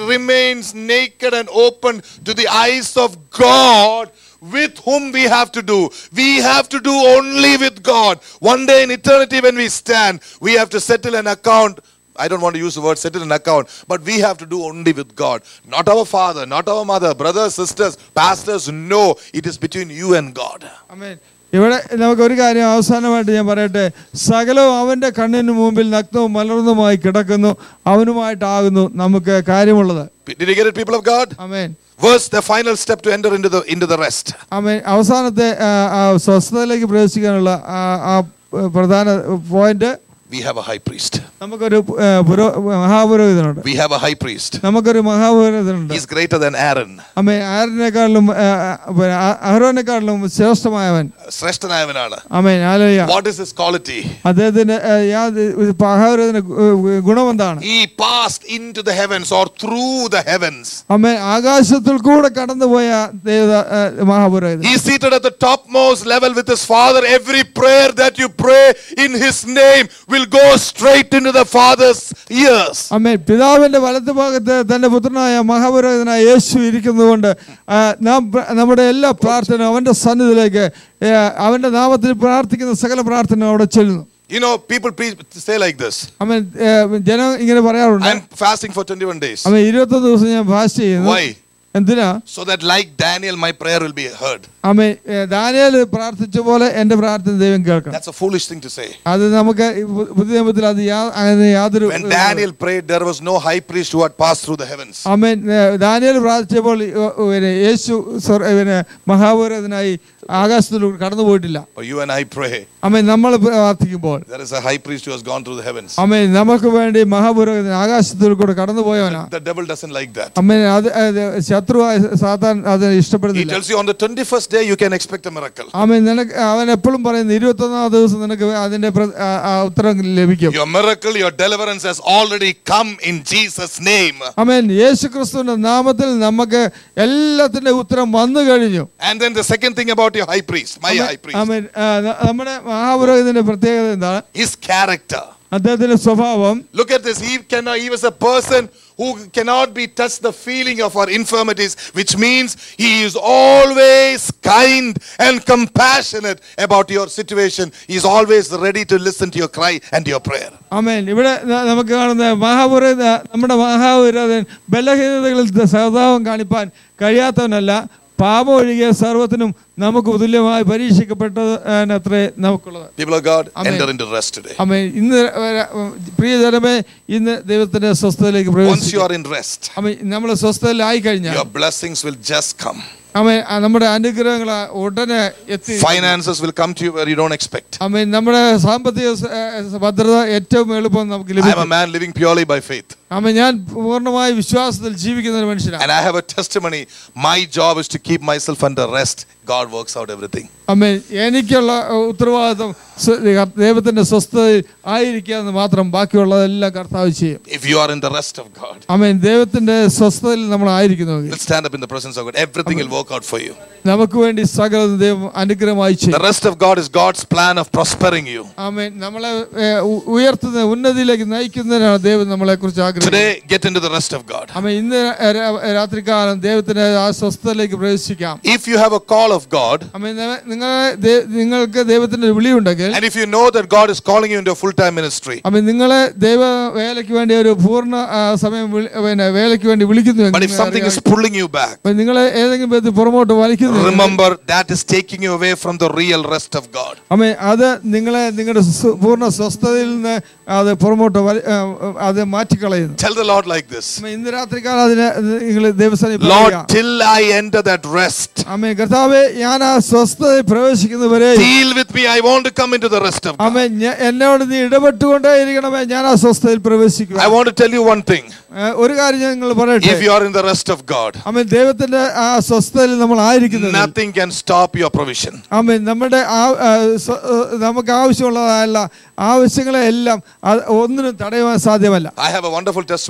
remains naked and open to the eyes of God with whom we have to do. We have to do only with God. One day in eternity when we stand, we have to settle an account. I don't want to use the word settle an account, but we have to do only with God. Not our father, not our mother, brothers, sisters, pastors. No, it is between you and God. ആമേൻ. ഇവിടെ നമുക്ക് ഒരു കാര്യം അവസാനമായിട്ട് ഞാൻ പറയട്ടെ സകലവും അവന്റെ കണ്ണിന് മുമ്പിൽ നഗ്നവും മലർന്നുമായി കിടക്കുന്നു അവനുമായിട്ടാകുന്നു നമുക്ക് കാര്യമുള്ളത് Did you get it, people of God? Amen Verse, the final step to enter into the into the rest. ആമേൻ അവസാനത്തെ ആ, ആ, സ്വസ്ഥതയിലേക്ക് പ്രവേശിക്കാനുള്ള ആ, ആ പ്രധാന point We have a high priest. നമുക്കൊരു ആ, പുരോ മഹാപുരോഹിതനുണ്ട് We have a high priest. നമുക്കൊരു മഹാപുരോഹിതനുണ്ട് He's greater than Aaron. അമ്മ ആരിനെക്കാളിലും ആ, ആ, പിന്നെ ആ- അഹരോനെക്കാളിലും ശ്രേഷ്ഠമായവൻ ശ്രേഷ്ഠനായവനാണ്. അമേൻ ആലയ What is his quality? അദ്ദേഹത്തിന്റെ ആ, യാത്- മഹാപുരോഹിതന്റെ ഗു- ഗുണം എന്താണ് He passed into the heavens or through the heavens. അമ്മ ആകാശത്തിൽ കൂടെ കടന്നുപോയ ദൈവ ആ, മഹാപുരോഹിതൻ He's seated at the topmost level with his father. Every prayer that you pray in his name will go straight into the father's ears. അമ്മേ പിതാവിന്റെ വലത്ത് ഭാഗത്ത് തന്റെ പുത്രനായ മഹാപുരോഹിതനായ യേശു ഇരിക്കുന്നതുകൊണ്ട് ആ, നാം പ്ര- നമ്മുടെ എല്ലാ പ്രാർത്ഥനയും അവന്റെ സന്നിധിയിലേക്ക് ഏ, അവന്റെ നാമത്തിൽ പ്രാർത്ഥിക്കുന്ന സകല പ്രാർത്ഥന അവിടെ ചെല്ലുന്നു You know, people pre- say like this അമ്മ ജനം ഇങ്ങനെ പറയാറുണ്ട് I'm fasting for 21 days. അമ്മ ഇരുപത്തൊന്ന് ദിവസം ഞാൻ ഫാസ്റ്റ് ചെയ്യുന്നു Why? എന്തിനാ So that, like Daniel, my prayer will be heard. Amen Daniel പ്രാർത്ഥിച്ച പോലെ എന്റെ പ്രാർത്ഥന ദൈവം കേൾക്കണം That's a foolish thing to say. അത് നമുക്ക് ഈ പു- പുതിയ നിയമത്തിൽ അത് യാ- അതിന് യാതൊരു When Daniel prayed, there was no high priest who had passed through the heavens. Amen Daniel പ്രാർത്ഥിച്ചപ്പോൾ ഈ, ഓ, പിന്നെ യേശു സ്വർഗ്ഗ- പിന്നെ മഹാപുരത്തിനായി ആകാശത്തിലൂടെ കടന്നു പോയിട്ടില്ല Or you and I pray. അമ്മ നമ്മൾ പ്രാർത്ഥിക്കുമ്പോൾ There is a high priest who has gone through the heavens. അമ്മ നമുക്ക് വേണ്ടി മഹാപുരോഹിതൻ ആകാശത്തിൽ കൂടെ കടന്നു പോയവനാ The devil doesn't like that. അമ്മ അത് അത് ശത്രുവായ സാത്താൻ അത് He ഇഷ്ടപ്പെടുന്നില്ല tells you on the 21st day you can expect a miracle. അമ്മ നിനക്ക് അവൻ എപ്പോഴും പറയുന്നു ഇരുപത്തൊന്നാം ദിവസം നിനക്ക് അതിന്റെ പ്ര- ആ- ആ ഉത്തരം ലഭിക്കും Your miracle, your deliverance has already come in Jesus' name. അമേൻ യേശു ക്രിസ്തുവിന്റെ നാമത്തിൽ നമുക്ക് എല്ലാത്തിന്റെ ഉത്തരം വന്നു കഴിഞ്ഞു And then the second thing about your high priest, my high priest, അമേൻ ആ, ന- നമ്മുടെ മഹാപുരോഹിതന്റെ പ്രത്യേകത എന്താണ് his character. അദ്ദേഹത്തിന്റെ സ്വഭാവം Look at this. He cannot. He was a person who cannot be touched the feeling of our infirmities, which means he is always kind and compassionate about your situation. He is always ready to listen to your cry and your prayer. അമേൻ ഇവിടെ ന- നമുക്ക് കാണുന്ന മഹാപുരോഹിത നമ്മുടെ മഹാപുരോഹിതൻ ബലഹീനതകളിൽ സഹതാപം കാണിപ്പാൻ കഴിയാത്തവനല്ല പാപം ഒഴികെ സർവത്തിനും നമുക്ക് തുല്യമായി പരീക്ഷിക്കപ്പെട്ടത് അത്രേ നമുക്കുള്ളത് People of God, Amen. enter into rest today. അമേൻ ഇന്ന് വരെ- പ്രിയ ജനമേ ഇന്ന് ദൈവത്തിന്റെ സ്വസ്ഥതയിലേക്ക് Once you പ്രവേശിക്കും are in rest, അമേൻ നമ്മൾ സ്വസ്ഥതയിലായി കഴിഞ്ഞാൽ your blessings will just come. അമേൻ ആ നമ്മുടെ അനുഗ്രഹങ്ങൾ ഉടനെ എത്തി Finances will come to you where you don't expect. അമേൻ നമ്മുടെ സാമ്പത്തിക സ- ഏ, ഭദ്രത ഏറ്റവും എളുപ്പം നമുക്ക് I am a ലഭിക്കും man living purely by faith. അമേൻ ഞാൻ പൂർണ്ണമായ വിശ്വാസത്തിൽ ജീവിക്കുന്ന ഒരു മനുഷ്യനാണ് And I have a testimony. My job is to keep myself under rest. God works out everything. അമ്മേ എനിക്കുള്ള ഉത്തരവാദിത്വം സ്വ- ദൈവത്തിന്റെ സ്വസ്ഥതയിൽ ആയിരിക്കുക എന്ന് മാത്രം ബാക്കിയുള്ളതെല്ലാം കർത്താവ് ചെയ്യും If you are in the rest of God, അമ്മേൻ ദൈവത്തിന്റെ സ്വസ്ഥതയിൽ നമ്മൾ ആയിരിക്കുന്നുവെങ്കിൽ let's stand up in the presence of God. Everything will work out for you. നമുക്ക് വേണ്ടി സകല ദൈവം അനുഗ്രഹമായി The ചെയ്യും rest of God is God's plan of prospering you. ആമേൻ നമ്മളെ ഏ, ഉ- ഉയർത്തുന്ന ഉന്നതിയിലേക്ക് നയിക്കുന്നതിനാണ് ദൈവം നമ്മളെ കുറിച്ച് ആഗ്രഹിക്കുന്നത് Today, get into the rest of God. അമ്മ ഇന്ന് രാ- രാത്രികാലം ദൈവത്തിന്റെ ആ സ്വസ്ഥതയിലേക്ക് പ്രവേശിക്കാം If you have a call of God, അമ്മ നിങ്ങളെ ദേ- നിങ്ങൾക്ക് ദൈവത്തിന്റെ ഒരു വിളിയുണ്ടെങ്കിൽ and if you know that God is calling you into a full time ministry, അമ്മ നിങ്ങളെ ദൈവ വേലയ്ക്ക് വേണ്ടി ഒരു പൂർണ്ണ ആ, സമയം വിളി- പിന്നെ വേലയ്ക്ക് വേണ്ടി but if വിളിക്കുന്നു something is pulling you back, നിങ്ങളെ ഏതെങ്കിലും വിധത്തിൽ പുറമോട്ട് വലിക്കുന്നു remember that is taking you away from the real rest of God. അമ്മ അത് നിങ്ങളെ നിങ്ങളുടെ സ്വ- പൂർണ്ണ സ്വസ്ഥതയിൽ നിന്ന് അത് പുറമോട്ട് വലി- ആ, അത് മാറ്റിക്കളയുന്നു Tell the Lord like this അമ്മ ഇന്ന് രാത്രികാലം അതിന് നിങ്ങൾ ദേവസ്ഥാനം Lord, till I enter that rest, അമ്മ കർത്താവെ ഞാൻ ആ സ്വസ്ഥതയിൽ പ്രവേശിക്കുന്നവരെ deal with me. I want to come into the rest of God. അമ്മ ഞ- എന്നോട് നീ ഇടപെട്ടുകൊണ്ടേ ഇരിക്കണമേ ഞാൻ ആ സ്വസ്ഥതയിൽ പ്രവേശിക്കുക I want to tell you one thing. ഏ, ഒരു കാര്യം ഞാൻ നിങ്ങൾ പറയട്ടെ If you are in the rest of God, അമ്മ ദൈവത്തിന്റെ ആ സ്വസ്ഥതയിൽ നമ്മൾ ആയിരിക്കുന്നത് nothing can stop your provision. ആമേ നമ്മുടെ ആ- ആ, സ്വ- ഏ, നമുക്ക് ആവശ്യമുള്ളതല്ല ആവശ്യങ്ങളെ എല്ലാം അത് ഒന്നിനും തടയുവാൻ സാധ്യമല്ല I have a wonderful testimony.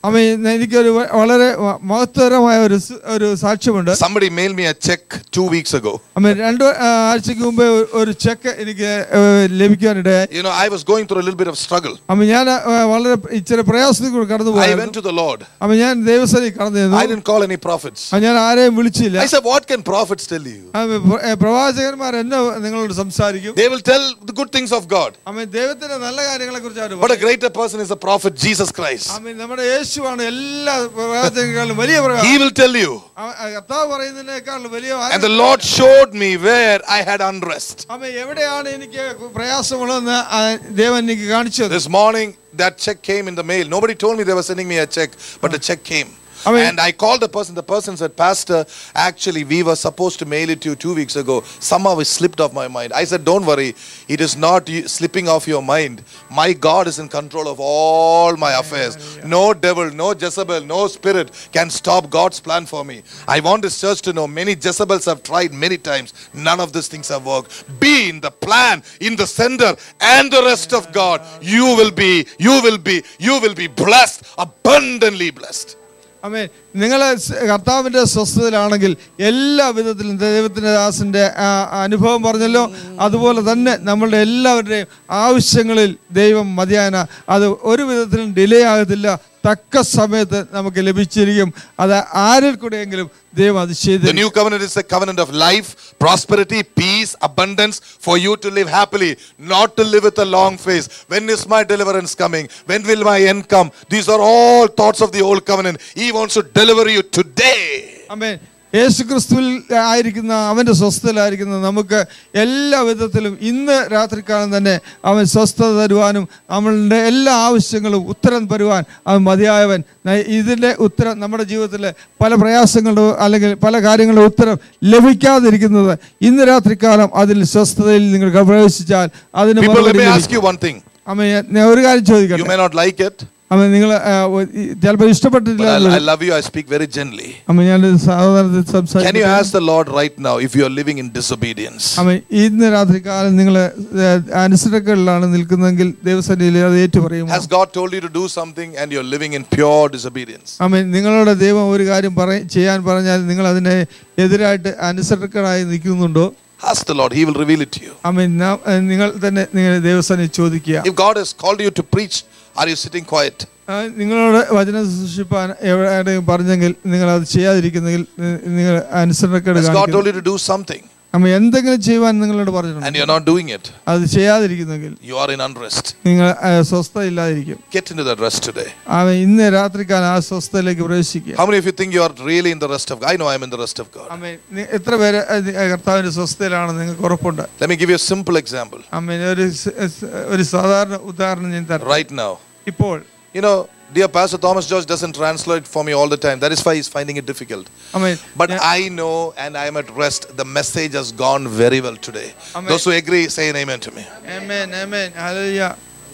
അമ്മ എനിക്കൊരു വ- വളരെ മ- മഹത്വകരമായ ഒരു സ്- ഒരു സാക്ഷ്യമുണ്ട് Somebody mailed me a check two weeks ago. അമ്മ രണ്ട് ആ, ആഴ്ചക്ക് മുമ്പ് ഒരു- ഒരു ചെക്ക് എനിക്ക് ഏ, ലഭിക്കാനിടയായി You know, I was going through a little bit of struggle. അമ്മ ഞാൻ ആ, വളരെ ഇച്ചിരി പ്രയാസത്തിൽ കൂടി കടന്നു I പോയി went to the Lord. അമ്മ ഞാൻ ദൈവസ്ഥയിൽ കടന്നു ചെന്നു I didn't call any prophets. ആ, ഞാൻ ആരെയും വിളിച്ചില്ല I said, What can prophets tell you? അമ്മ പ്ര- ഏ, പ്രവാചകന്മാർ എന്നെ നിങ്ങളോട് സംസാരിക്കും They will tell the good things of God. അമ്മ ദൈവത്തിന്റെ നല്ല കാര്യങ്ങളെ കുറിച്ച് അവർ But a greater person is the prophet Jesus Christ. അമ്മ നമ്മുടെ യേശുവാണ് എല്ലാ പ്രവാചകരെക്കാളും വലിയ പ്രവാചകൻ. He will tell you. അവ- ആ കർത്താവ് പറയുന്നതിനേക്കാൾ വലിയ And the Lord showed me where I had unrest. അമ്മ എവിടെയാണ് എനിക്ക് പ്രയാസമുള്ളതെന്ന് ആ ദൈവം എനിക്ക് കാണിച്ചത് This morning, that check came in the mail. Nobody told me they were sending me a check, but the check came. I mean- and I called the person. The person said, Pastor, actually, we were supposed to mail it to you two weeks ago. Somehow it slipped off my mind. I said, Don't worry. It is not you- slipping off your mind. My God is in control of all my affairs. No devil, no Jezebel, no spirit can stop God's plan for me. I want this church to know many Jezebels have tried many times. None of these things have worked. Be in the plan, in the center, and the rest of God. You will be, you will be, you will be blessed, abundantly blessed. അമ്മേ നിങ്ങൾ കർത്താവിന്റെ സ്വസ്ഥതയിലാണെങ്കിൽ എല്ലാ വിധത്തിലും ദൈവത്തിന്റെ ദാസന്റെ ആ, അനുഭവം പറഞ്ഞല്ലോ അതുപോലെ തന്നെ നമ്മളുടെ എല്ലാവരുടെയും ആവശ്യങ്ങളിൽ ദൈവം മതിയാന അത് ഒരു വിധത്തിലും ഡിലേ ആകത്തില്ല തക്ക സമയത്ത് നമുക്ക് ലഭിച്ചിരിക്കും അത് ആരിൽ കൂടെയെങ്കിലും ദൈവം അത് ചെയ്ത് The new covenant is a covenant of life, prosperity, peace, abundance for you to live happily, not to live with a long face. When is my deliverance coming? When will my end come? These are all thoughts of the old covenant. He wants to deliver you today. അമ്മേ യേശു ക്രിസ്തുവിൽ ആയിരിക്കുന്ന അവൻ്റെ സ്വസ്ഥതയിലായിരിക്കുന്ന നമുക്ക് എല്ലാ വിധത്തിലും ഇന്ന് രാത്രിക്കാലം തന്നെ അവൻ സ്വസ്ഥത തരുവാനും നമ്മളുടെ എല്ലാ ആവശ്യങ്ങളും ഉത്തരം തരുവാൻ അവൻ മതിയായവൻ ന- ഇതിൻ്റെ ഉത്തരം നമ്മുടെ ജീവിതത്തിലെ പല പ്രയാസങ്ങളുടെ അല്ലെങ്കിൽ പല കാര്യങ്ങളുടെ ഉത്തരം ലഭിക്കാതിരിക്കുന്നത് ഇന്ന് രാത്രിക്കാലം അതിൽ സ്വസ്ഥതയിൽ നിങ്ങൾ പ്രവേശിച്ചാൽ അതിന് People, let മറുപടി me ask ലഭിക്കും. you one thing. അമ്മ ഞാൻ- ഞാൻ ഒരു കാര്യം You ചോദിക്കട്ടെ may not like it, അമ്മ നിങ്ങൾ ചിലപ്പോൾ ഇഷ്ടപ്പെട്ടിട്ടില്ല but I, I എന്നുള്ളത്. love you. I speak very gently. അമ്മ ഞാൻ സാധാരണ Can you സംസാരിക്കും ask the Lord right now if you are living in disobedience? അമ്മ ഇന്ന് രാത്രികാലം നിങ്ങൾ അനുസരണകളിലാണ് നിൽക്കുന്നതെങ്കിൽ ദൈവസന്നിധിയിൽ അത് ഏറ്റു പറയുമോ Has God told you to do something and you're living in pure disobedience? അമ്മ നിങ്ങളുടെ ദൈവം ഒരു കാര്യം പറ ചെയ്യാൻ പറഞ്ഞാൽ നിങ്ങൾ അതിനെ എതിരായിട്ട് അനുസരണക്കാരായി നിൽക്കുന്നുണ്ടോ Ask the Lord, He will reveal it to you. അമ്മ നാം- ഏഹ് നിങ്ങൾ തന്നെ നിങ്ങൾ ദൈവസന്നിധി ചോദിക്കുക If God has called you to preach, are you sitting quiet? ആ, നിങ്ങളോട് വചനം സൂക്ഷിപ്പാൻ എവിടെയും പറഞ്ഞെങ്കിൽ നിങ്ങൾ അത് ചെയ്യാതിരിക്കുന്നെങ്കിൽ നി- നിങ്ങൾ അനുസരണക്കേട് Has God കാണിക്കുന്നു told you to do something അമ്മ എന്തെങ്കിലും ചെയ്യുവാൻ നിങ്ങളോട് പറഞ്ഞിട്ടുണ്ട് and you're not doing it? അത് ചെയ്യാതിരിക്കുന്നെങ്കിൽ You are in unrest. നിങ്ങൾ ആ, സ്വസ്ഥത ഇല്ലാതിരിക്കും Get into that rest today. അവൻ ഇന്ന് രാത്രിക്കാലം ആ സ്വസ്ഥതയിലേക്ക് പ്രവേശിക്കുക How many of you think you are really in the rest of God? I know I'm in the rest of God. അമ്മേ നി- എത്ര പേര് അത് കർത്താവിന്റെ സ്വസ്ഥതയിലാണ് നിങ്ങൾക്ക് ഉറപ്പുണ്ട് Let me give you a simple example. അമ്മേ ഒരു സ- സ- ഒരു സാധാരണ ഉദാഹരണം ഞാൻ തരാം Right now, ഇപ്പോൾ you know, dear Pastor Thomas George doesn't translate for me all the time. That is why he's finding it difficult. അമ്മേ But ഞാൻ- I know and I'm at rest. The message has gone very well today. Amen. Those who agree, say an amen to me. Amen, amen, hallelujah.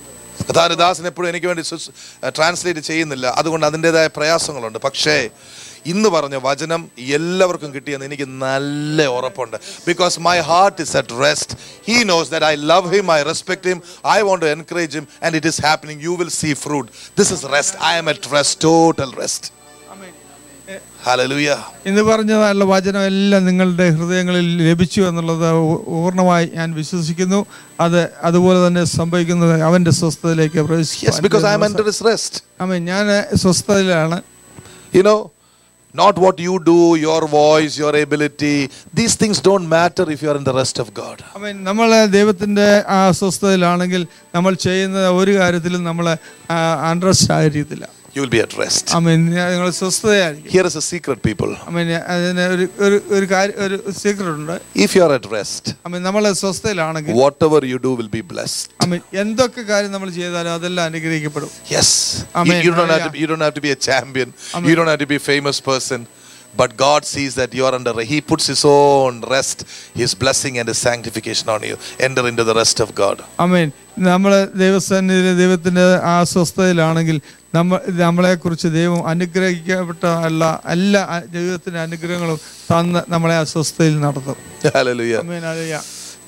കഥാരദാസൻ എപ്പോഴും എനിക്ക് വേണ്ടി translate ചെയ്യുന്നില്ല അതുകൊണ്ട് അതിൻ്റെതായ പ്രയാസങ്ങളുണ്ട് പക്ഷേ ഇന്ന് പറഞ്ഞ വചനം എല്ലാവർക്കും കിട്ടിയെന്ന് എനിക്ക് നല്ല ഉറപ്പുണ്ട് because my heart is at rest he knows that I love him I respect him I want to encourage him and it is happening you will see fruit this is rest I am at rest total rest amen. Hallelujah ഇന്ന് പറഞ്ഞതായുള്ള വചനം എല്ലാം നിങ്ങളുടെ ഹൃദയങ്ങളിൽ ലഭിച്ചു എന്നുള്ളത് പൂ- പൂർണ്ണമായി ഞാൻ വിശ്വസിക്കുന്നു അത് അതുപോലെ തന്നെ സംഭവിക്കുന്നത് അവന്റെ സ്വസ്ഥതയിലേക്ക് Yes, because I am under പ്രവേശിക്കും his rest. ആമേൻ ഞാൻ സ്വസ്ഥതയിലാണ് You know, not what you do, your voice, your ability. These things don't matter if you are in the rest of God. ആമേൻ നമ്മൾ ദൈവത്തിന്റെ ആ സ്വസ്ഥതയിലാണെങ്കിൽ നമ്മൾ ചെയ്യുന്ന ഒരു കാര്യത്തിലും നമ്മൾ അൺറസ്റ്റ് ആയിരിക്കത്തില്ല You will be at rest. ആമേൻ നിങ്ങൾ സ്വസ്ഥതയായിരിക്കും Here is a secret, people. ആമേൻ അതിന് ഒരു ഒരു ഒരു കാര്യം ഒരു സീക്രട്ട് ഉണ്ട് If you are at rest, ആമേൻ നമ്മൾ സ്വസ്ഥതയിലാണെങ്കിൽ whatever you do will be blessed. ആമേൻ എന്തൊക്കെ കാര്യം നമ്മൾ ചെയ്താലും അതെല്ലാം അനുഗ്രഹിക്കപ്പെടും Yes. You, Amen. you don't have to. Hallelujah. You don't have to be a champion. Amen. You don't have to be a famous person. But God sees that you are under. He puts His own rest, His blessing, and His sanctification on you. Enter into the rest of God. അമേൻ നമ്മൾ ദൈവസന്നിധിയിൽ ദൈവത്തിൻ്റെ ആ സ്വസ്ഥതയിലാണെങ്കിൽ നമ്മൾ നമ്മളെക്കുറിച്ച് ദൈവം അനുഗ്രഹിക്കപ്പെട്ട അല്ല എല്ലാ അ- ജീവിതത്തിൻ്റെ അനുഗ്രഹങ്ങളും തന്ന് നമ്മളെ ആ സ്വസ്ഥതയിൽ നടത്തും Hallelujah. അമേൻ അറിയാം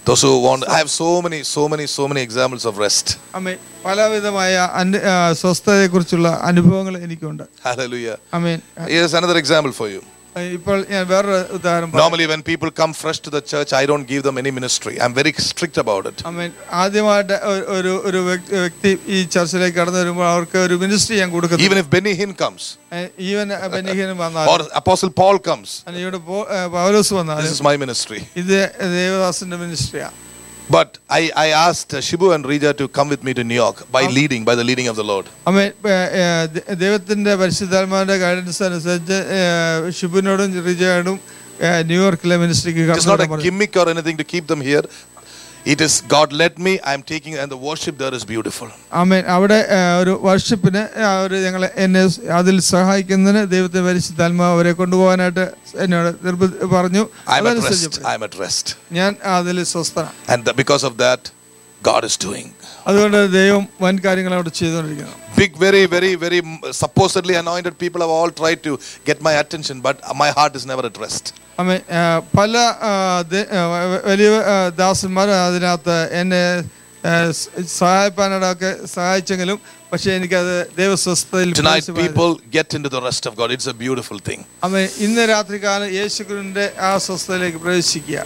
Those who want, I have so many, so many, so many examples of rest. അമ്മേ പലവിധമായ അന് ആ, സ്വസ്ഥതയെക്കുറിച്ചുള്ള അനുഭവങ്ങൾ എനിക്കുണ്ട് Hallelujah. Amen Here's another example for you. ഇപ്പോൾ ഞാൻ വേറൊരു ഉദാഹരണം പറയാം. Normally, when people come fresh to the church, I don't give them any ministry. I'm very strict about it. അമേൻ ആദ്യമായിട്ട് ഒരു- ഒരു ഒരു വ്യക്തി- വ്യക്തി ഈ ചർച്ചിലേക്ക് കടന്നു വരുമ്പോൾ അവർക്ക് ഒരു മിനിസ്ട്രി ഞാൻ കൊടുക്കുന്നു Even if Benny Hinn comes even ബെന്നിഹീനും വന്നാൽ or Apostle Paul comes, ഇവിടെ പോ- ഏ, പൗലോസ് this വന്നാൽ is my ministry. ഇത് ദേവദാസിന്റെ മിനിസ്ട്രിയാണ് But I, I asked uh, Shibu and Rija to come with me to New York by leading, by the leading of the Lord. അമ്മ ദൈവത്തിന്റെ പരിശുദ്ധാത്മാവിന്റെ guidance അനുസരിച്ച് ഏ, ഷിബുവിനോടും റിജയോടും ഏ, ന്യൂയോർക്കിലെ മിനിസ്ട്രിക്ക് It's കടന്നു not വരാൻ a പറഞ്ഞു. gimmick or anything to keep them here. It is God led me. I'm taking, and the worship there is beautiful. ആമേൻ അവിടെ ഏ, ഒരു വർഷിപ്പിന് അവർ ഞങ്ങളെ എന്നെ സ് അതിൽ സഹായിക്കുന്നതിന് ദൈവത്തെ പരിശുദ്ധാത്മാവ് അവരെ കൊണ്ടുപോകാനായിട്ട് എന്നോട് നിർബ- പറഞ്ഞു I'm at അതനുസരിച്ച് rest. I'm at rest. ഞാൻ അതിൽ സ്വസ്ഥന And the, because of that, God is doing. അതുകൊണ്ട് ദൈവം വൻ കാര്യങ്ങൾ അവിടെ ചെയ്തുകൊണ്ടിരിക്കുന്നു Big, very, very, very mm, supposedly anointed people have all tried to get my attention, but my heart is never at rest. അമ്മ പല ആ, ദ- ആ, വ- വലിയ ആ, ദാസന്മാർ അതിനകത്ത് എന്നെ ആ, സ് സഹായിപ്പാനോടൊക്കെ സഹായിച്ചെങ്കിലും പക്ഷെ എനിക്കത് ദൈവസ്വസ്ഥതയിൽ Tonight, പ്രവേശിപ്പാൻ- people get into the rest of God. It's a beautiful thing. അമ്മ ഇന്ന് രാത്രികാലം യേശുക്രിന്റെ ആ സ്വസ്ഥതയിലേക്ക് പ്രവേശിക്കുക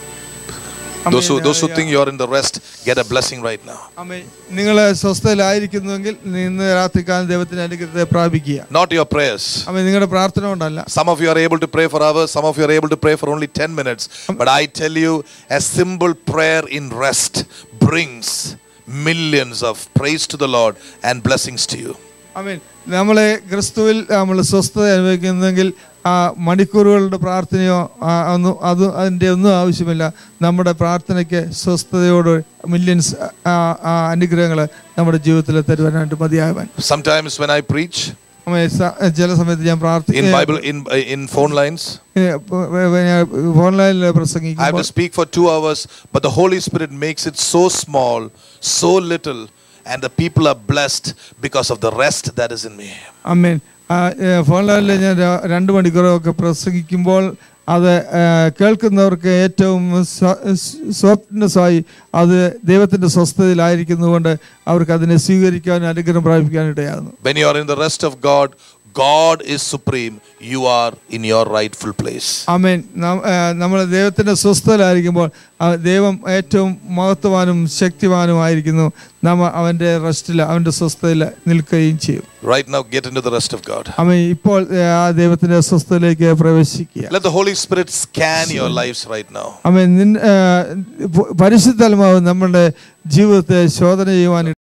അമ്മേ, Those who, those who ഞാൻ- think you're in the rest, get a blessing right now. അമ്മേ നിങ്ങൾ സ്വസ്ഥയിലായിരിക്കുന്നുവെങ്കിൽ ഇന്ന് രാത്രികാലം ദൈവത്തിന്റെ അനുഗ്രഹത്തെ പ്രാപിക്കുക Not your prayers. അമ്മ നിങ്ങളുടെ പ്രാർത്ഥന കൊണ്ടല്ല Some of you are able to pray for hours, some of you are able to pray for only 10 minutes. But I tell you, a simple prayer in rest brings millions of praise to the Lord and blessings to you. അമീൻ നമ്മളെ ക്രിസ്തുവിൽ നമ്മൾ സ്വസ്ഥത അനുഭവിക്കുന്നെങ്കിൽ ആ മണിക്കൂറുകളുടെ പ്രാർത്ഥനയോ ആ, ഒന്നും അത് അതിൻ്റെ ഒന്നും ആവശ്യമില്ല നമ്മുടെ പ്രാർത്ഥനയ്ക്ക് സ്വസ്ഥതയോട് മില്യൻസ് അനുഗ്രഹങ്ങൾ നമ്മുടെ ജീവിതത്തിൽ തരുവാനായിട്ട് മതിയാവാൻ Sometimes when I preach അമ്മേ, സ- ചില സമയത്ത് ഞാൻ in പ്രാർത്ഥിക്കും Bible in in phone lines, ഓൺലൈനിൽ I have to പ്രസംഗിക്കുമ്പോൾ speak for 2 hours, but the Holy Spirit makes it so small, so little, and the people are blessed because of the rest that is in me. അമ്മേൻ ഫോണിൽ ഞാൻ ര- രണ്ട് മണിക്കൂറൊക്കെ പ്രസംഗിക്കുമ്പോൾ അത് ആ, കേൾക്കുന്നവർക്ക് ഏറ്റവും സോഫ്റ്റ്നെസ്സായി അത് ദൈവത്തിൻ്റെ സ്വസ്ഥതയിലായിരിക്കുന്നതുകൊണ്ട് അവർക്ക് അതിനെ സ്വീകരിക്കാനും അനുഗ്രഹം പ്രാപിക്കാനിടയാകുന്നു When you are in the rest of God, God is supreme. You are in your rightful place. ആമേൻ നമ്മൾ ദൈവത്തിൻ്റെ സ്വസ്ഥതയിലായിരിക്കുമ്പോൾ ആ ദൈവം ഏറ്റവും മഹത്വവാനും ശക്തിവാനുമായിരിക്കുന്നു നാം അവൻ്റെ റെസ്റ്റിൽ അവൻ്റെ സ്വസ്ഥതയിൽ നിൽക്കുകയും ചെയ്യും Right now, get into the rest of God. ആമേൻ ഇപ്പോൾ ആ ദൈവത്തിൻ്റെ സ്വസ്ഥതയിലേക്ക് പ്രവേശിക്കുക Let the Holy Spirit scan your lives right now. ആമേൻ നിൻ ആ, പരിശുദ്ധാത്മാവ് നമ്മുടെ ജീവിതത്തെ ശോധന ചെയ്യുവാൻ